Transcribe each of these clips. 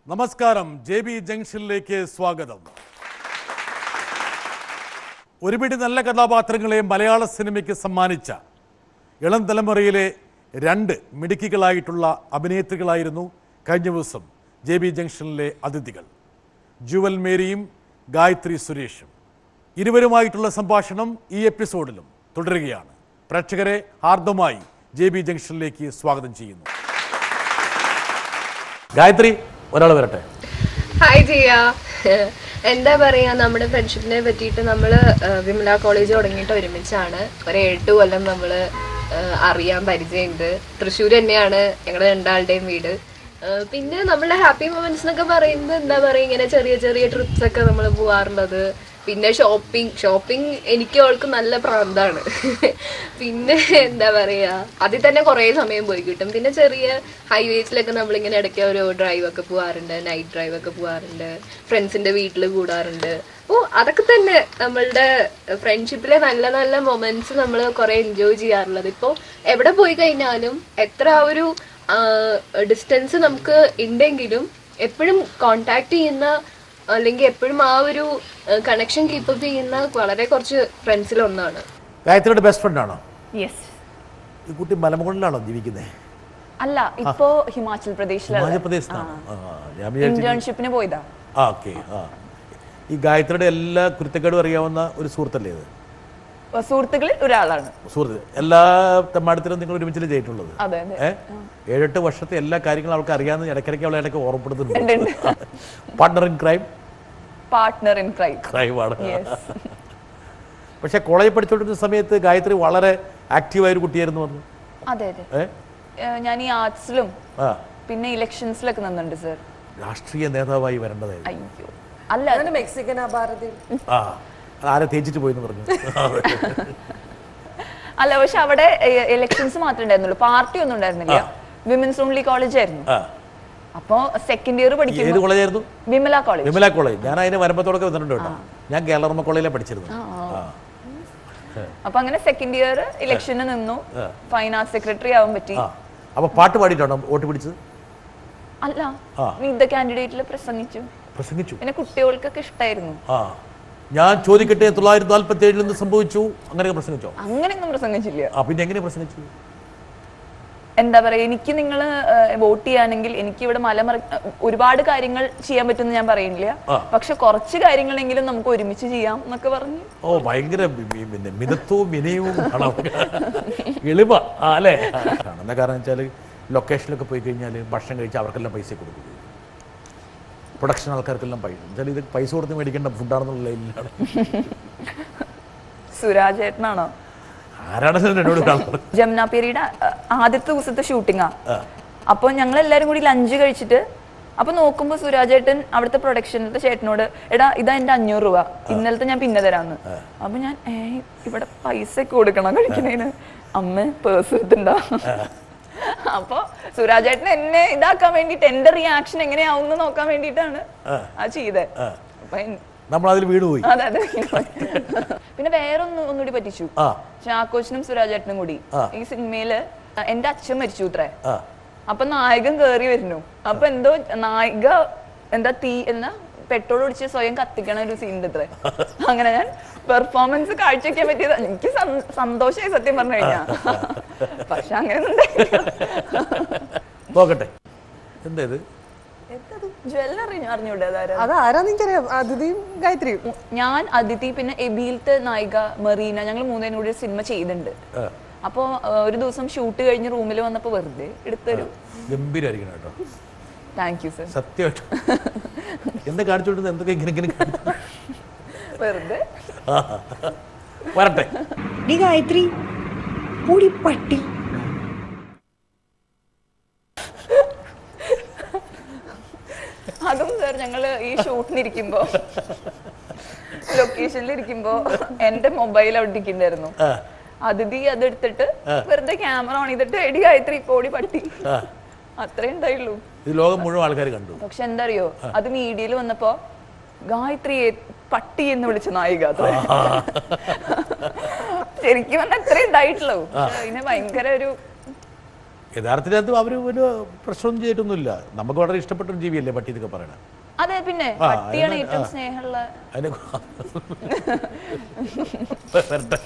നമസ്കാരം J B ജംഗ്ഷനിലേക്ക് സ്വാഗതം ഒരുപിടി നല്ല കഥാപാത്രങ്ങളെ മലയാള സിനിമയ്ക്ക് സമ്മാനിച്ച ഇളം തലമുറയിലെ രണ്ട് മിടുക്കികളായിട്ടുള്ള അഭിനേത്രികളായിരുന്നു കഴിഞ്ഞ ദിവസം ജെ ബി ജംഗ്ഷനിലെ അതിഥികൾ ജുവൽ മേരിയും ഗായത്രി സുരേഷും ഇരുവരുമായിട്ടുള്ള സംഭാഷണം ഈ എപ്പിസോഡിലും തുടരുകയാണ് പ്രേക്ഷകരെ ഹാർദമായി ജെ ബി ജംഗ്ഷനിലേക്ക് സ്വാഗതം ചെയ്യുന്നു ഗായത്രി ഒരാൾ വരട്ടെ ഹായ് ജിയ എന്താ പറയാ നമ്മുടെ ഫ്രണ്ട്ഷിപ്പിനെ പറ്റിയിട്ട് നമ്മൾ വിമല കോളേജ് തുടങ്ങിയിട്ട് ഒരുമിച്ചാണ് ഒരു എട്ട് കൊല്ലം നമ്മൾ അറിയാൻ പരിചയമുണ്ട് തൃശ്ശൂർ തന്നെയാണ് ഞങ്ങളുടെ രണ്ടാളുടെയും വീട് ആ, പിന്നെ നമ്മളുടെ ഹാപ്പി മൊമെന്റ്സ് എന്നൊക്കെ പറയുന്നത് എന്താ പറയുക ഇങ്ങനെ ചെറിയ ചെറിയ ട്രിപ്സ് ഒക്കെ നമ്മൾ പോവാറുള്ളത് പിന്നെ ഷോപ്പിംഗ് ഷോപ്പിംഗ് എനിക്ക് അവൾക്ക് നല്ല പ്രാന്താണ് പിന്നെ എന്താ പറയാ അതിൽ തന്നെ കുറേ സമയം പോയി കിട്ടും പിന്നെ ചെറിയ ഹൈവേസിലൊക്കെ നമ്മളിങ്ങനെ ഇടയ്ക്ക് ഒരു ഡ്രൈവ് ഒക്കെ പോവാറുണ്ട് നൈറ്റ് ഡ്രൈവ് ഒക്കെ പോവാറുണ്ട് ഫ്രണ്ട്സിന്റെ വീട്ടിൽ കൂടാറുണ്ട് ഓ അതൊക്കെ തന്നെ നമ്മളുടെ ഫ്രണ്ട്ഷിപ്പിലെ നല്ല നല്ല മൊമെന്റ്സ് നമ്മൾ കുറെ എൻജോയ് ചെയ്യാറുള്ളത് ഇപ്പോൾ എവിടെ പോയി കഴിഞ്ഞാലും എത്ര ആ ഒരു ഡിസ്റ്റൻസ് നമുക്ക് ഉണ്ടെങ്കിലും എപ്പോഴും കോണ്ടാക്ട് ചെയ്യുന്ന അല്ലെങ്കിൽ എപ്പോഴും ആ ഒരു കണക്ഷൻ കീപ്പപ്പ് ചെയ്യുന്ന വളരെ കുറച്ച് ഫ്രണ്ട്സിൽ ഒന്നാണ് ഗായത്രിയുടെ ബെസ്റ്റ് ഫ്രണ്ട് ആണോ യെസ് ഈ കുട്ടി മലമുകളിലാണോ ജീവിക്കുന്നത് അല്ല ഇപ്പോ ഹിമാചൽ പ്രദേശിലാണ് മധ്യപ്രദേശിലാണ് ആ, ഞാൻ വിചാരിച്ചു ഇന്റേൺഷിപ്പിന് പോയതാ ആ ഓക്കെ ആ ഈ ഗായത്രിയുടെ എല്ലാ കുരുത്തക്കേടും അറിയാവുന്ന ഒരു സുഹൃത്തല്ലേ ഇത് അഹ് സുഹൃത്തുക്കളിൽ ഒരാളാണ് സുഹൃത്ത് എല്ലാ തെമ്മാടത്തിലും നിങ്ങൾ ഒരുമിച്ചല്ലേ ചെയ്തിട്ടുള്ളത് അതെ അതെ ഏ ഏഴെട്ട് വർഷത്തെ എല്ലാ കാര്യങ്ങളും അവൾക്ക് അറിയാമെന്ന് ഇടയ്ക്കിടയ്ക്ക് അവളെ ഇടയ്ക്ക് ഓർമ്മപ്പെടുത്തുന്നുണ്ട് partner in crime partner in crime ക്രൈമാണ് യെസ് പക്ഷേ കോളേജിൽ പഠിച്ചുകൊണ്ടിരുന്ന സമയത്ത് ഗായത്രി വളരെ ആക്റ്റീവായ ഒരു കുട്ടിയായിരുന്നു പറഞ്ഞു അതെ അതെ ഏ ഏഹ് ഞാൻ ഈ ആർട്സിലും ആ പിന്നെ ഇലക്ഷൻസിലൊക്കെ നിന്നുണ്ട് സർ രാഷ്ട്രീയ നേതാവായി വരേണ്ടതായിരുന്നു അയ്യോ അല്ല അങ്ങനെ മെക്സിക്കൻ അഭാരതി ആ ആരെ തേച്ചിട്ട് പോയെന്ന് പറഞ്ഞു അല്ല പക്ഷെ അവിടെ ഇലക്ഷൻസ് മാത്രമേ ഉണ്ടായിരുന്നുള്ളൂ പാർട്ടി ഒന്നും ഉണ്ടായിരുന്നില്ല വിമൻസ് ഓൺലി കോളേജ് ആയിരുന്നു ആ അപ്പോ സെക്കൻഡ് ഇയർ ഏത് പഠിക്കുമ്പോൾ കോളേജായിരുന്നു വിമല കോളേജ് വിമല കോളേജ് ഞാൻ അതിന് വരുമ്പത്തോടൊക്കെ വന്നിട്ടുണ്ട് കേട്ടോ ഞാൻ കേരളർമ്മ കോളേജിലാണ് പഠിച്ചിരുന്നത് ആ അപ്പൊ അങ്ങനെ സെക്കൻഡ് ഇയർ ഇലക്ഷന് നിന്നു ഫൈൻ ആർട്സ് സെക്രട്ടറി ആവാൻ പറ്റി ആ അപ്പൊ പാട്ട് പാടിയിട്ടാണോ വോട്ട് പിടിച്ചത് അല്ല ആ. വിവിധ കാൻഡിഡേറ്റിൽ പ്രസംഗിച്ചു പ്രസംഗിച്ചു പിന്നെ കുട്ടികൾക്കൊക്കെ ഇഷ്ടായിരുന്നു ആ ഞാൻ ചോദിക്കട്ടെ തൊള്ളായിരത്തി നാൽപ്പത്തി ഏഴിൽ നിന്ന് സംഭവിച്ചു അങ്ങനെയൊക്കെ പ്രസംഗിച്ചോ അങ്ങനെയൊന്നും പ്രസംഗിച്ചില്ല ആ പിന്നെ എങ്ങനെ പ്രസംഗിച്ചു എന്താ പറയാ എനിക്ക് നിങ്ങൾ വോട്ട് ചെയ്യാണെങ്കിൽ എനിക്ക് ഇവിടെ മലമറ ഒരുപാട് കാര്യങ്ങൾ ചെയ്യാൻ പറ്റുമെന്ന് ഞാൻ പറയുന്നില്ല ആ. പക്ഷെ കുറച്ച് കാര്യങ്ങളെങ്കിലും നമുക്ക് ഒരുമിച്ച് ചെയ്യാം എന്നൊക്കെ പറഞ്ഞു ഓ ഭയങ്കര വി- വി- പിന്നെ മിതത്വവും വിനയവും ആണ് എളിമ ആ അല്ലേ എന്താ കാരണം വെച്ചാൽ ലൊക്കേഷനിലൊക്കെ പോയി കഴിഞ്ഞാൽ ഭക്ഷണം കഴിച്ചാൽ അവർക്കെല്ലാം പൈസ കൊടുക്കും പ്രൊഡക്ഷൻ ആൾക്കാർക്കെല്ലാം പൈസ വെച്ചാൽ ഇത് പൈസ കൊടുത്ത് മേടിക്കേണ്ട ഫുഡാണെന്നുള്ള ലൈനിലാണ് സുരാജ് ഏട്ടനാണോ ആരാണെങ്കിലും എന്നോട് കാണുന്നത് ജമുനാപേരിയുടെ ആദ്യത്തെ ദിവസത്തെ ഷൂട്ടിങ്ങാ അപ്പൊ ഞങ്ങൾ എല്ലാരും കൂടി ലഞ്ച് കഴിച്ചിട്ട് അപ്പൊ നോക്കുമ്പോ സുരാജേട്ടൻ അവിടുത്തെ പ്രൊഡക്ഷനിലത്തെ ചേട്ടനോട് എടാ ഇതാ എന്റെ അഞ്ഞൂറ് രൂപ ഇന്നലത്തെ ഞാൻ പിന്നെ തരാന്ന് അപ്പൊ ഞാൻ ഏ ഇവിടെ പൈസ ഒക്കെ കൊടുക്കണം കഴിക്കണേന് അമ്മ പേഴ്സ് എടുത്തുണ്ടാ അപ്പൊ സുരാജേട്ടൻ എന്നെ ഇതാക്കാൻ വേണ്ടിട്ട് എന്റെ റിയാക്ഷൻ എങ്ങനെയാവും നോക്കാൻ വേണ്ടിയിട്ടാണ് ആ ചെയ്തേ അപ്പൊ എൻ- നമ്മൾ അതിൽ വീണ് പോയി അതെ അതെ പിന്നെ വേറൊന്ന് ഒന്നുകൂടി പറ്റിച്ചു ആ ചാക്കോച്ചനും സുരാജേട്ടനും കൂടി ഈ സിനിമയില് എന്റെ അച്ഛൻ മരിച്ചു ഇത്രേ ആ അപ്പൊ നായകൻ കേറി വരുന്നു അപ്പൊ എന്തോ നായിക എന്താ തീ എന്താ പെട്രോൾ ഒടിച്ച് സ്വയം കത്തിക്കണ ഒരു സീൻ ഇത്രേ അങ്ങനെ ഞാൻ പെർഫോമൻസ് കാഴ്ചവെക്കാൻ പറ്റിയത് എനിക്ക് സം- സന്തോഷമായി സത്യം പറഞ്ഞു കഴിഞ്ഞാ പക്ഷെ അങ്ങനെ നോക്കട്ടെ എന്താ ഇത് ജ്വല്ലറി അറിഞ്ഞൂടെ അതാരാ അത് ആരാന്ന് എനിക്കറിയാം അതിഥിയും ഗായത്രിയും ഞാൻ അതിഥി പിന്നെ എബിയിലത്തെ നായിക മെറീന ഞങ്ങൾ മൂന്നേനും കൂടി ഒരു സിനിമ ചെയ്തിട്ടുണ്ട് ആ, അപ്പോ ആ, ഒരു ദിവസം ഷൂട്ട് കഴിഞ്ഞ് റൂമിൽ വന്നപ്പോ വെറുതെ എടുത്തൊരു ഗംഭീരമായിരിക്കണം കേട്ടോ താങ്ക് യു സർ സത്യമായിട്ട് എന്താ കാണിച്ചോണ്ടിരുന്നത് എന്തൊക്കെ ഇങ്ങനെ ഇങ്ങനെ കാണിച്ചു വെറുതെ ആ, വരട്ടെ ഡി ഗായത്രി പൂടി പട്ടി അതും സർ ഞങ്ങള് ഈ ഷൂട്ടിനിരിക്കുമ്പോ ലൊക്കേഷനിൽ ഇരിക്കുമ്പോ എന്റെ മൊബൈൽ അവിടെ ഇരിക്കണ്ടായിരുന്നു ആ, അതിഥി അതെടുത്തിട്ട് വെറുതെ ക്യാമറ ഓൺ ചെയ്തിട്ട് എടി ഗായത്രി പോടി പട്ടി ആ. അത്രേ ഉണ്ടായുള്ളൂ ഇത് ലോകം മുഴുവൻ ആൾക്കാർ കണ്ടു പക്ഷെ എന്താ അറിയോ അത് മീഡിയയിൽ വന്നപ്പോ ഗായത്രിയെ പട്ടി എന്ന് വിളിച്ച നായിക അത്രേ. ശരിക്കും പറഞ്ഞാൽ അത്രേ ഉണ്ടായിട്ടുള്ളൂ പക്ഷെ അതിന് ഭയങ്കര ഒരു യഥാർത്ഥത്തിൽ അത് അവർ ഒരു പ്രശ്നമൊന്നും ചെയ്തിട്ടൊന്നുമില്ല നമുക്ക് വളരെ ഇഷ്ടപ്പെട്ട ഒരു ജീവിയല്ലേ പട്ടി എന്നൊക്കെ പറയണത് അതെ പിന്നെ ആ, പട്ടിയാണ് അതിന് ഏറ്റവും ആ. സ്നേഹമുള്ള അതിനെ വരട്ടെ.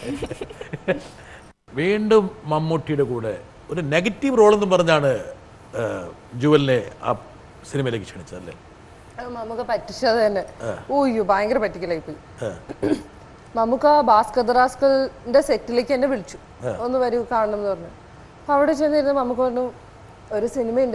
വീണ്ടും മമ്മൂട്ടിയുടെ കൂടെ ഒരു നെഗറ്റീവ് റോൾ എന്നും പറഞ്ഞാണ് ആ, ജുവലിനെ ആ സിനിമയിലേക്ക് ക്ഷണിച്ചത് അല്ലേ നമുക്ക് പറ്റിച്ചത് തന്നെ ഓയ്യോ ഭയങ്കര പറ്റിക്കലായി പോയി ആ. നമുക്ക് ആ ഭാസ്കർ റാസ്കലിന്റെ സെറ്റിലേക്ക് എന്നെ വിളിച്ചു ഒന്ന് വരൂ കാണണം എന്ന് പറഞ്ഞു അപ്പൊ അവിടെ ചെന്നിരുന്ന് നമുക്ക് പറഞ്ഞു ഒരു സിനിമയുണ്ട്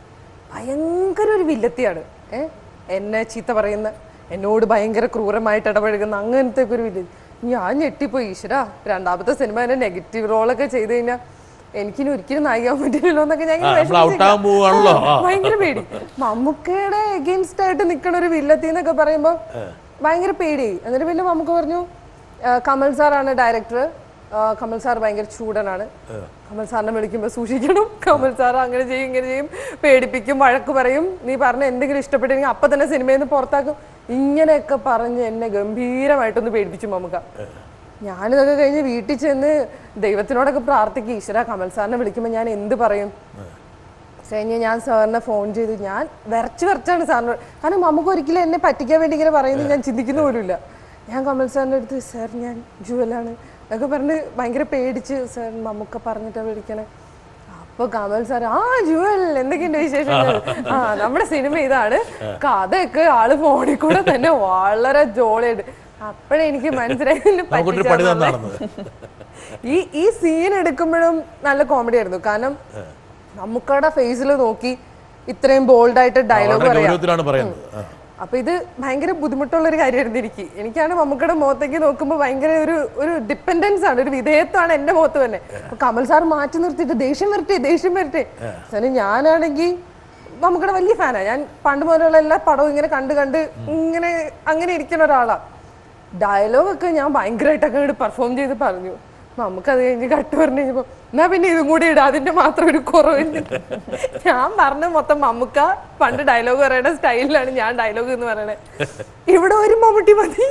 ഭയങ്കര ഒരു വില്ലത്തിയാണ് ഏ എന്നെ ചീത്ത പറയുന്ന എന്നോട് ഭയങ്കര ക്രൂരമായിട്ട് ഇടപഴകുന്ന അങ്ങനത്തെ ഒക്കെ ഒരു വില്ലത്തി ഞാൻ ഞെട്ടിപ്പോയി ഈശ്വര രണ്ടാമത്തെ സിനിമ എന്നെ നെഗറ്റീവ് റോളൊക്കെ ചെയ്ത് കഴിഞ്ഞാൽ എനിക്കിനി ഒരിക്കലും നായികാൻ പറ്റില്ലല്ലോ എന്നൊക്കെ ഞാൻ ആ, ഇങ്ങനെ നമ്മൾ ഔട്ടാകാൻ വിഷമിച്ചിരിക്കുകയാ. പോവുകയാണല്ലോ ആ. ഭയങ്കര പേടി മമ്മൂക്കയുടെ എഗെയിൻസ്റ്റ് ആയിട്ട് നിൽക്കണ ഒരു വില്ലത്തി എന്നൊക്കെ പറയുമ്പോ ഭയങ്കര പേടിയായി എന്നിട്ട് പിന്നെ നമുക്ക് പറഞ്ഞു ആ, കമൽ സാറാണ് ഡയറക്ടർ കമൽ സാർ ഭയങ്കര ചൂടനാണ് കമൽ സാറിനെ വിളിക്കുമ്പോൾ സൂക്ഷിക്കണം കമൽ സാർ അങ്ങനെ ചെയ്യും ഇങ്ങനെ ചെയ്യും പേടിപ്പിക്കും വഴക്ക് പറയും നീ പറഞ്ഞ എന്തെങ്കിലും ഇഷ്ടപ്പെട്ടില്ലെങ്കിൽ അപ്പൊ തന്നെ സിനിമയിൽ നിന്ന് പുറത്താക്കും ഇങ്ങനെയൊക്കെ പറഞ്ഞ് എന്നെ ഗംഭീരമായിട്ടൊന്ന് പേടിപ്പിച്ചു മമ്മൂക്ക ഞാനിതൊക്കെ കഴിഞ്ഞ് വീട്ടിൽ ചെന്ന് ദൈവത്തിനോടൊക്കെ പ്രാർത്ഥിക്കും ഈശ്വര കമൽ സാറിനെ വിളിക്കുമ്പോൾ ഞാൻ എന്ത് പറയും കഴിഞ്ഞ് ഞാൻ സാറിനെ ഫോൺ ചെയ്ത് ഞാൻ വിറച്ച് വിറച്ചാണ് സാറിനോട് കാരണം നമുക്ക് ഒരിക്കലും എന്നെ പറ്റിക്കാൻ വേണ്ടി ഇങ്ങനെ പറയുന്നത് ഞാൻ ചിന്തിക്കുന്ന പോലുമില്ല ഞാൻ കമൽ സാറിൻ്റെ അടുത്ത് സാർ ഞാൻ ജുവലാണ് എന്നൊക്കെ പറഞ്ഞ് ഭയങ്കര പേടിച്ച് സാർ മമ്മൂക്ക പറഞ്ഞിട്ടാണ് വിളിക്കണേ അപ്പൊ കമൽ സാർ ആ ജുവൽ എന്തൊക്കെയുണ്ട് വിശേഷങ്ങൾ ആ നമ്മുടെ സിനിമ ഇതാണ് കഥയൊക്കെ ആള് ഫോണിൽ കൂടെ തന്നെ വളരെ ജോളിയായിട്ട് അപ്പോഴേ എനിക്ക് മനസ്സിലായി എന്നെ നമുക്കൊരു പണി പറ്റിച്ചാന്നുള്ളത്. തന്നാണെന്ന് ഈ ഈ സീൻ എടുക്കുമ്പോഴും നല്ല കോമഡി ആയിരുന്നു കാരണം നമുക്കടെ ഫേസിൽ നോക്കി ഇത്രയും ബോൾഡ് ആയിട്ട് ഡയലോഗ് വളരെ പറയാം ഗൗരവത്തിലാണ് പറയുന്നത് ആ. അപ്പൊ ഇത് ഭയങ്കര ബുദ്ധിമുട്ടുള്ള ഒരു കാര്യമായിരുന്നു എനിക്ക് എനിക്കാണ് മമ്മൂക്കയുടെ മുഖത്തേക്ക് നോക്കുമ്പോൾ ഭയങ്കര ഒരു ഒരു ഡിപ്പെൻഡൻസ് ആണ് ഒരു വിധേയത്വമാണ് എന്റെ മുഖത്ത് തന്നെ അപ്പൊ കമൽ സാർ മാറ്റി നിർത്തിയിട്ട് ദേഷ്യം വരട്ടെ ദേഷ്യം വരട്ടെ അവസാനം ഞാനാണെങ്കിൽ മമ്മൂക്കയുടെ വലിയ ഫാനാണ് ഞാൻ പണ്ട് മുതലുള്ള എല്ലാ പടവും ഇങ്ങനെ കണ്ട് കണ്ട് ഇങ്ങനെ അങ്ങനെ ഇരിക്കുന്ന ഒരാളാ ഡയലോഗ് ഒക്കെ ഞാൻ ഭയങ്കരമായിട്ടൊക്കെ അങ്ങോട്ട് പെർഫോം ചെയ്ത് പറഞ്ഞു നമുക്ക് അത് കഴിഞ്ഞ് കട്ട് പറഞ്ഞു കഴിഞ്ഞപ്പോ എന്നാ പിന്നെ ഇതും കൂടി ഇടാം അതിന്റെ മാത്രം ഒരു കുറവില്ല ഞാൻ പറഞ്ഞ മൊത്തം മമ്മൂക്ക പണ്ട് ഡയലോഗ് പറയണ സ്റ്റൈലിലാണ് ഞാൻ ഡയലോഗ് എന്ന് പറയണേ ഇവിടെ ഒരു മമ്മൂട്ടി മതി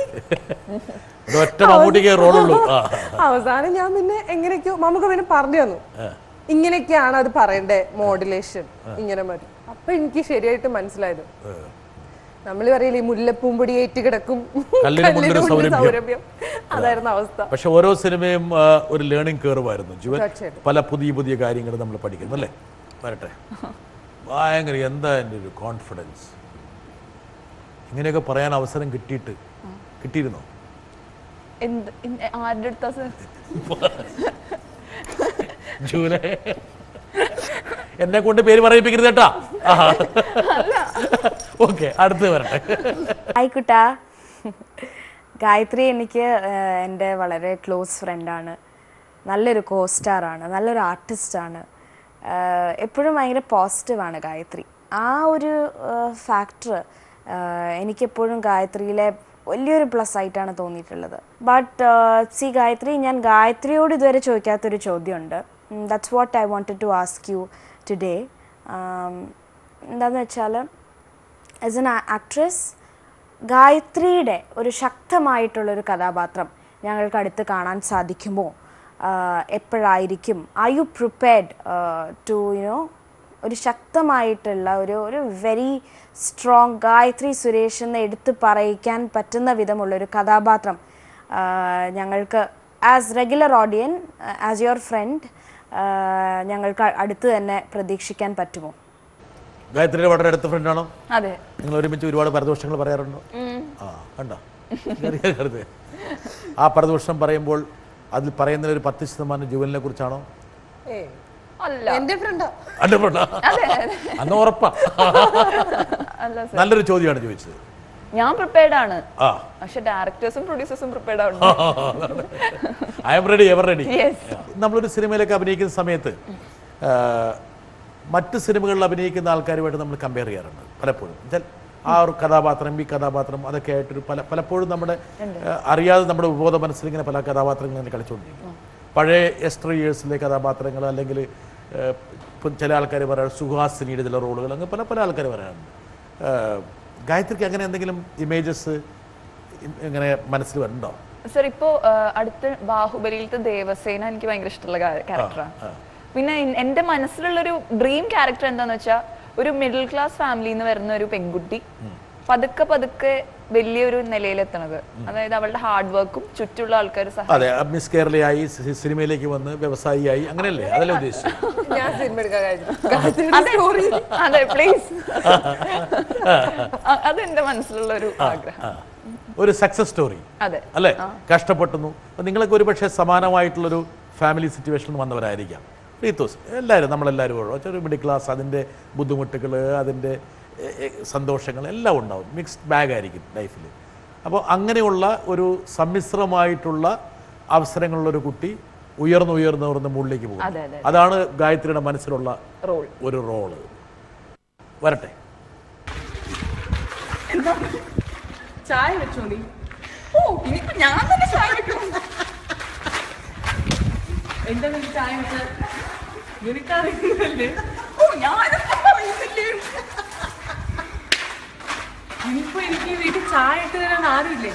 ഒരു ഒറ്റ മമ്മൂട്ടിക്ക് റോളുള്ളൂ ആ അവസാനം ഞാൻ പിന്നെ എങ്ങനെയൊക്കെയോ മമ്മൂക്ക പിന്നെ പറഞ്ഞു തന്നു ഇങ്ങനെയൊക്കെയാണ് അത് പറയണ്ടേ മോഡുലേഷൻ ഇങ്ങനെ മതി അപ്പൊ എനിക്ക് ശരിയായിട്ട് മനസ്സിലായത് നമ്മൾ പറയില്ലേ ഈ മുല്ലപ്പൂമ്പൊടി ഏറ്റ് കിടക്കും കല്ലിന് മുണ്ടൊരു കല്ലിന് മുണ്ട് സൗരഭ്യം. സൗരഭ്യം അതായിരുന്നു അവസ്ഥ പക്ഷെ ഓരോ സിനിമയും ആ, ഒരു ലേണിംഗ് കയറുമായിരുന്നു ജുവൻ തീർച്ചയായിട്ടും. പല പുതിയ പുതിയ കാര്യങ്ങൾ നമ്മൾ പഠിക്കുന്നു അല്ലേ വരട്ടെ ഭയങ്കര എന്താ എൻ്റെ ഒരു കോൺഫിഡൻസ് ഇങ്ങനെയൊക്കെ പറയാൻ അവസരം കിട്ടിയിട്ട് കിട്ടിയിരുന്നോ എന്ത് ഇൻ- ആരുടെ അടുത്താ സർ ജൂലൈ എന്നെ കൊണ്ട് പേര് പറയിപ്പിക്കരുത് കേട്ടാ ഓക്കെ അടുത്ത് വരട്ടെ ഹായ് കുട്ടാ ഗായത്രി എനിക്ക് ഏഹ്, എൻ്റെ വളരെ ക്ലോസ് ഫ്രണ്ടാണ് നല്ലൊരു കോ സ്റ്റാറാണ് നല്ലൊരു ആർട്ടിസ്റ്റാണ് എപ്പോഴും ഭയങ്കര പോസിറ്റീവാണ് ഗായത്രി ആ ഒരു ഫാക്ടർ എനിക്കെപ്പോഴും ഗായത്രിയിലെ വലിയൊരു പ്ലസ് ആയിട്ടാണ് തോന്നിയിട്ടുള്ളത് ബട്ട് സി ഗായത്രി ഞാൻ ഗായത്രിയോട് ഇതുവരെ ചോദിക്കാത്തൊരു ചോദ്യമുണ്ട് that's what I wanted to ask you today എന്താണെന്ന് വെച്ചാൽ ആസ് എൻ ആക്ട്രസ് ഗായത്രിയുടെ ഒരു ശക്തമായിട്ടുള്ളൊരു കഥാപാത്രം ഞങ്ങൾക്ക് അടുത്ത് കാണാൻ സാധിക്കുമോ ആഹ് എപ്പോഴായിരിക്കും I you prepared to you know ഒരു ശക്തമായിട്ടുള്ള ഒരു ഒരു വെരി സ്ട്രോങ് ഗായത്രി സുരേഷ് എന്ന് എടുത്ത് പറയിക്കാൻ പറ്റുന്ന വിധമുള്ളൊരു കഥാപാത്രം ആഹ് ഞങ്ങൾക്ക് as regular audience as your friend ഞങ്ങൾക്ക് അടുത്ത് തന്നെ പ്രതീക്ഷിക്കാൻ പറ്റുമോ ഗായത്രിയുടെ വളരെ അടുത്ത ഫ്രണ്ടാണോ അതെ നിങ്ങൾ ഒരുമിച്ച് ഒരുപാട് പരദോഷങ്ങൾ പറയാറുണ്ടോ ആ കണ്ടോ ചെറിയ കരുത് ആ പരദോഷം പറയുമ്പോൾ അതിൽ പറയുന്ന ഒരു പത്ത് ശതമാനം ജുവലിനെ കുറിച്ചാണോ ഏയ് അല്ല എന്റെ ഫ്രണ്ടാ അല്ല ഫ്രണ്ടാ അന്ന് ഉറപ്പാ അല്ല സർ നല്ലൊരു ചോദ്യമാണ് ചോദിച്ചത് ഞാൻ പ്രിപ്പയർഡ് ആണ് ആ പക്ഷെ ഡയറക്ടേഴ്സും പ്രൊഡ്യൂസേഴ്സും പ്രിപ്പയർഡ് ആണ് I'm ready ever ready Yes. നമ്മളൊരു സിനിമയിലൊക്കെ അഭിനയിക്കുന്ന സമയത്ത് ആ, മറ്റ് സിനിമകളിൽ അഭിനയിക്കുന്ന ആൾക്കാരുമായിട്ട് നമ്മൾ കമ്പയർ ചെയ്യാറുണ്ട് പലപ്പോഴും എന്നുവെച്ചാൽ ആ ഒരു കഥാപാത്രം ഈ കഥാപാത്രം അതൊക്കെ ആയിട്ടൊരു പല പലപ്പോഴും നമ്മുടെ ആ, അറിയാതെ നമ്മുടെ ഉപബോധ മനസ്സിൽ ഇങ്ങനെ പല കഥാപാത്രങ്ങൾ ഇങ്ങനെ കളിച്ചുകൊണ്ടിരിക്കും പഴയ എസ്റ്റർ ഇയേഴ്സിലെ കഥാപാത്രങ്ങൾ അല്ലെങ്കിൽ ആ, ഇപ്പം ചില ആൾക്കാർ പറയാം സുഹാസിനിയുടെ ചില റോളുകൾ അങ്ങനെ പല പല ആൾക്കാർ പറയാറുണ്ട് ആ, ഗായത്രിക്ക് അങ്ങനെ എന്തെങ്കിലും ഇമേജസ് ഇങ്ങനെ മനസ്സിൽ വരുന്നുണ്ടോ സർ ഇപ്പോ ആ, അടുത്ത ബാഹുബലിയിലത്തെ ദേവസേന എനിക്ക് ഭയങ്കര ഇഷ്ടമുള്ള ക്യാരക്ടറാണ് പിന്നെ എൻ- എൻ്റെ മനസ്സിലുള്ളൊരു ഡ്രീം ക്യാരക്ടർ എന്താന്ന് വെച്ചാൽ ഒരു മിഡിൽ ക്ലാസ് ഫാമിലിയിൽ നിന്ന് വരുന്ന ഒരു പെൺകുട്ടി പതുക്കെ പതുക്കെ വലിയൊരു നിലയിലെത്തണത് അതായത് അവളുടെ ഹാർഡ് വർക്കും ചുറ്റുള്ള ആൾക്കാർ സഹായം അതെ മിസ് കേരളയായി സി- സിനിമയിലേക്ക് വന്ന് വ്യവസായിയായി അങ്ങനെയല്ലേ അതല്ലേ ഉദ്ദേശിച്ചത് ഞാൻ സിനിമ എടുക്കാൻ കഴിഞ്ഞു അതെ അതെ പ്ലീസ് അത് എൻ്റെ മനസ്സിലുള്ള ഒരു ആഗ്രഹം ആ. ഒരു സക്സസ് സ്റ്റോറി അതെ അല്ലേ കഷ്ടപ്പെട്ടുന്നു അപ്പം നിങ്ങളൊക്കെ ഒരു പക്ഷേ സമാനമായിട്ടുള്ളൊരു ഫാമിലി സിറ്റുവേഷനിൽ വന്നവരായിരിക്കാം റീത്തോസ് എല്ലാവരും നമ്മളെല്ലാവരും ഉള്ളൂ ഒരു മിഡിൽ ക്ലാസ് അതിൻ്റെ ബുദ്ധിമുട്ടുകൾ അതിൻ്റെ എ, എ, സന്തോഷങ്ങൾ എല്ലാം ഉണ്ടാവും മിക്സ്ഡ് ബാഗ് ആയിരിക്കും ലൈഫിൽ അപ്പോൾ അങ്ങനെയുള്ള ഒരു സമ്മിശ്രമായിട്ടുള്ള അവസരങ്ങളുള്ളൊരു കുട്ടി ഉയർന്ന് ഉയർന്ന് ഉയർന്ന് മുകളിലേക്ക് പോകും അതെ, അതെ. അതാണ് ഗായത്രിയുടെ മനസ്സിലുള്ള റോൾ ഒരു റോള് വരട്ടെ ചായ വെച്ചോ നീ ഓ ഇനിയിപ്പോ ഞാൻ തന്നെ ചായ വെക്കണം. എന്താ നിനക്ക് ചായ വെച്ച നിനക്കറിയില്ലല്ലേ ഓ ഞാനൊന്നും പറയുന്നില്ലേ ഇനിയിപ്പോ എനിക്ക് ഈ വീട്ടിൽ ചായ ഇട്ട് തരാൻ ആരുമില്ലേ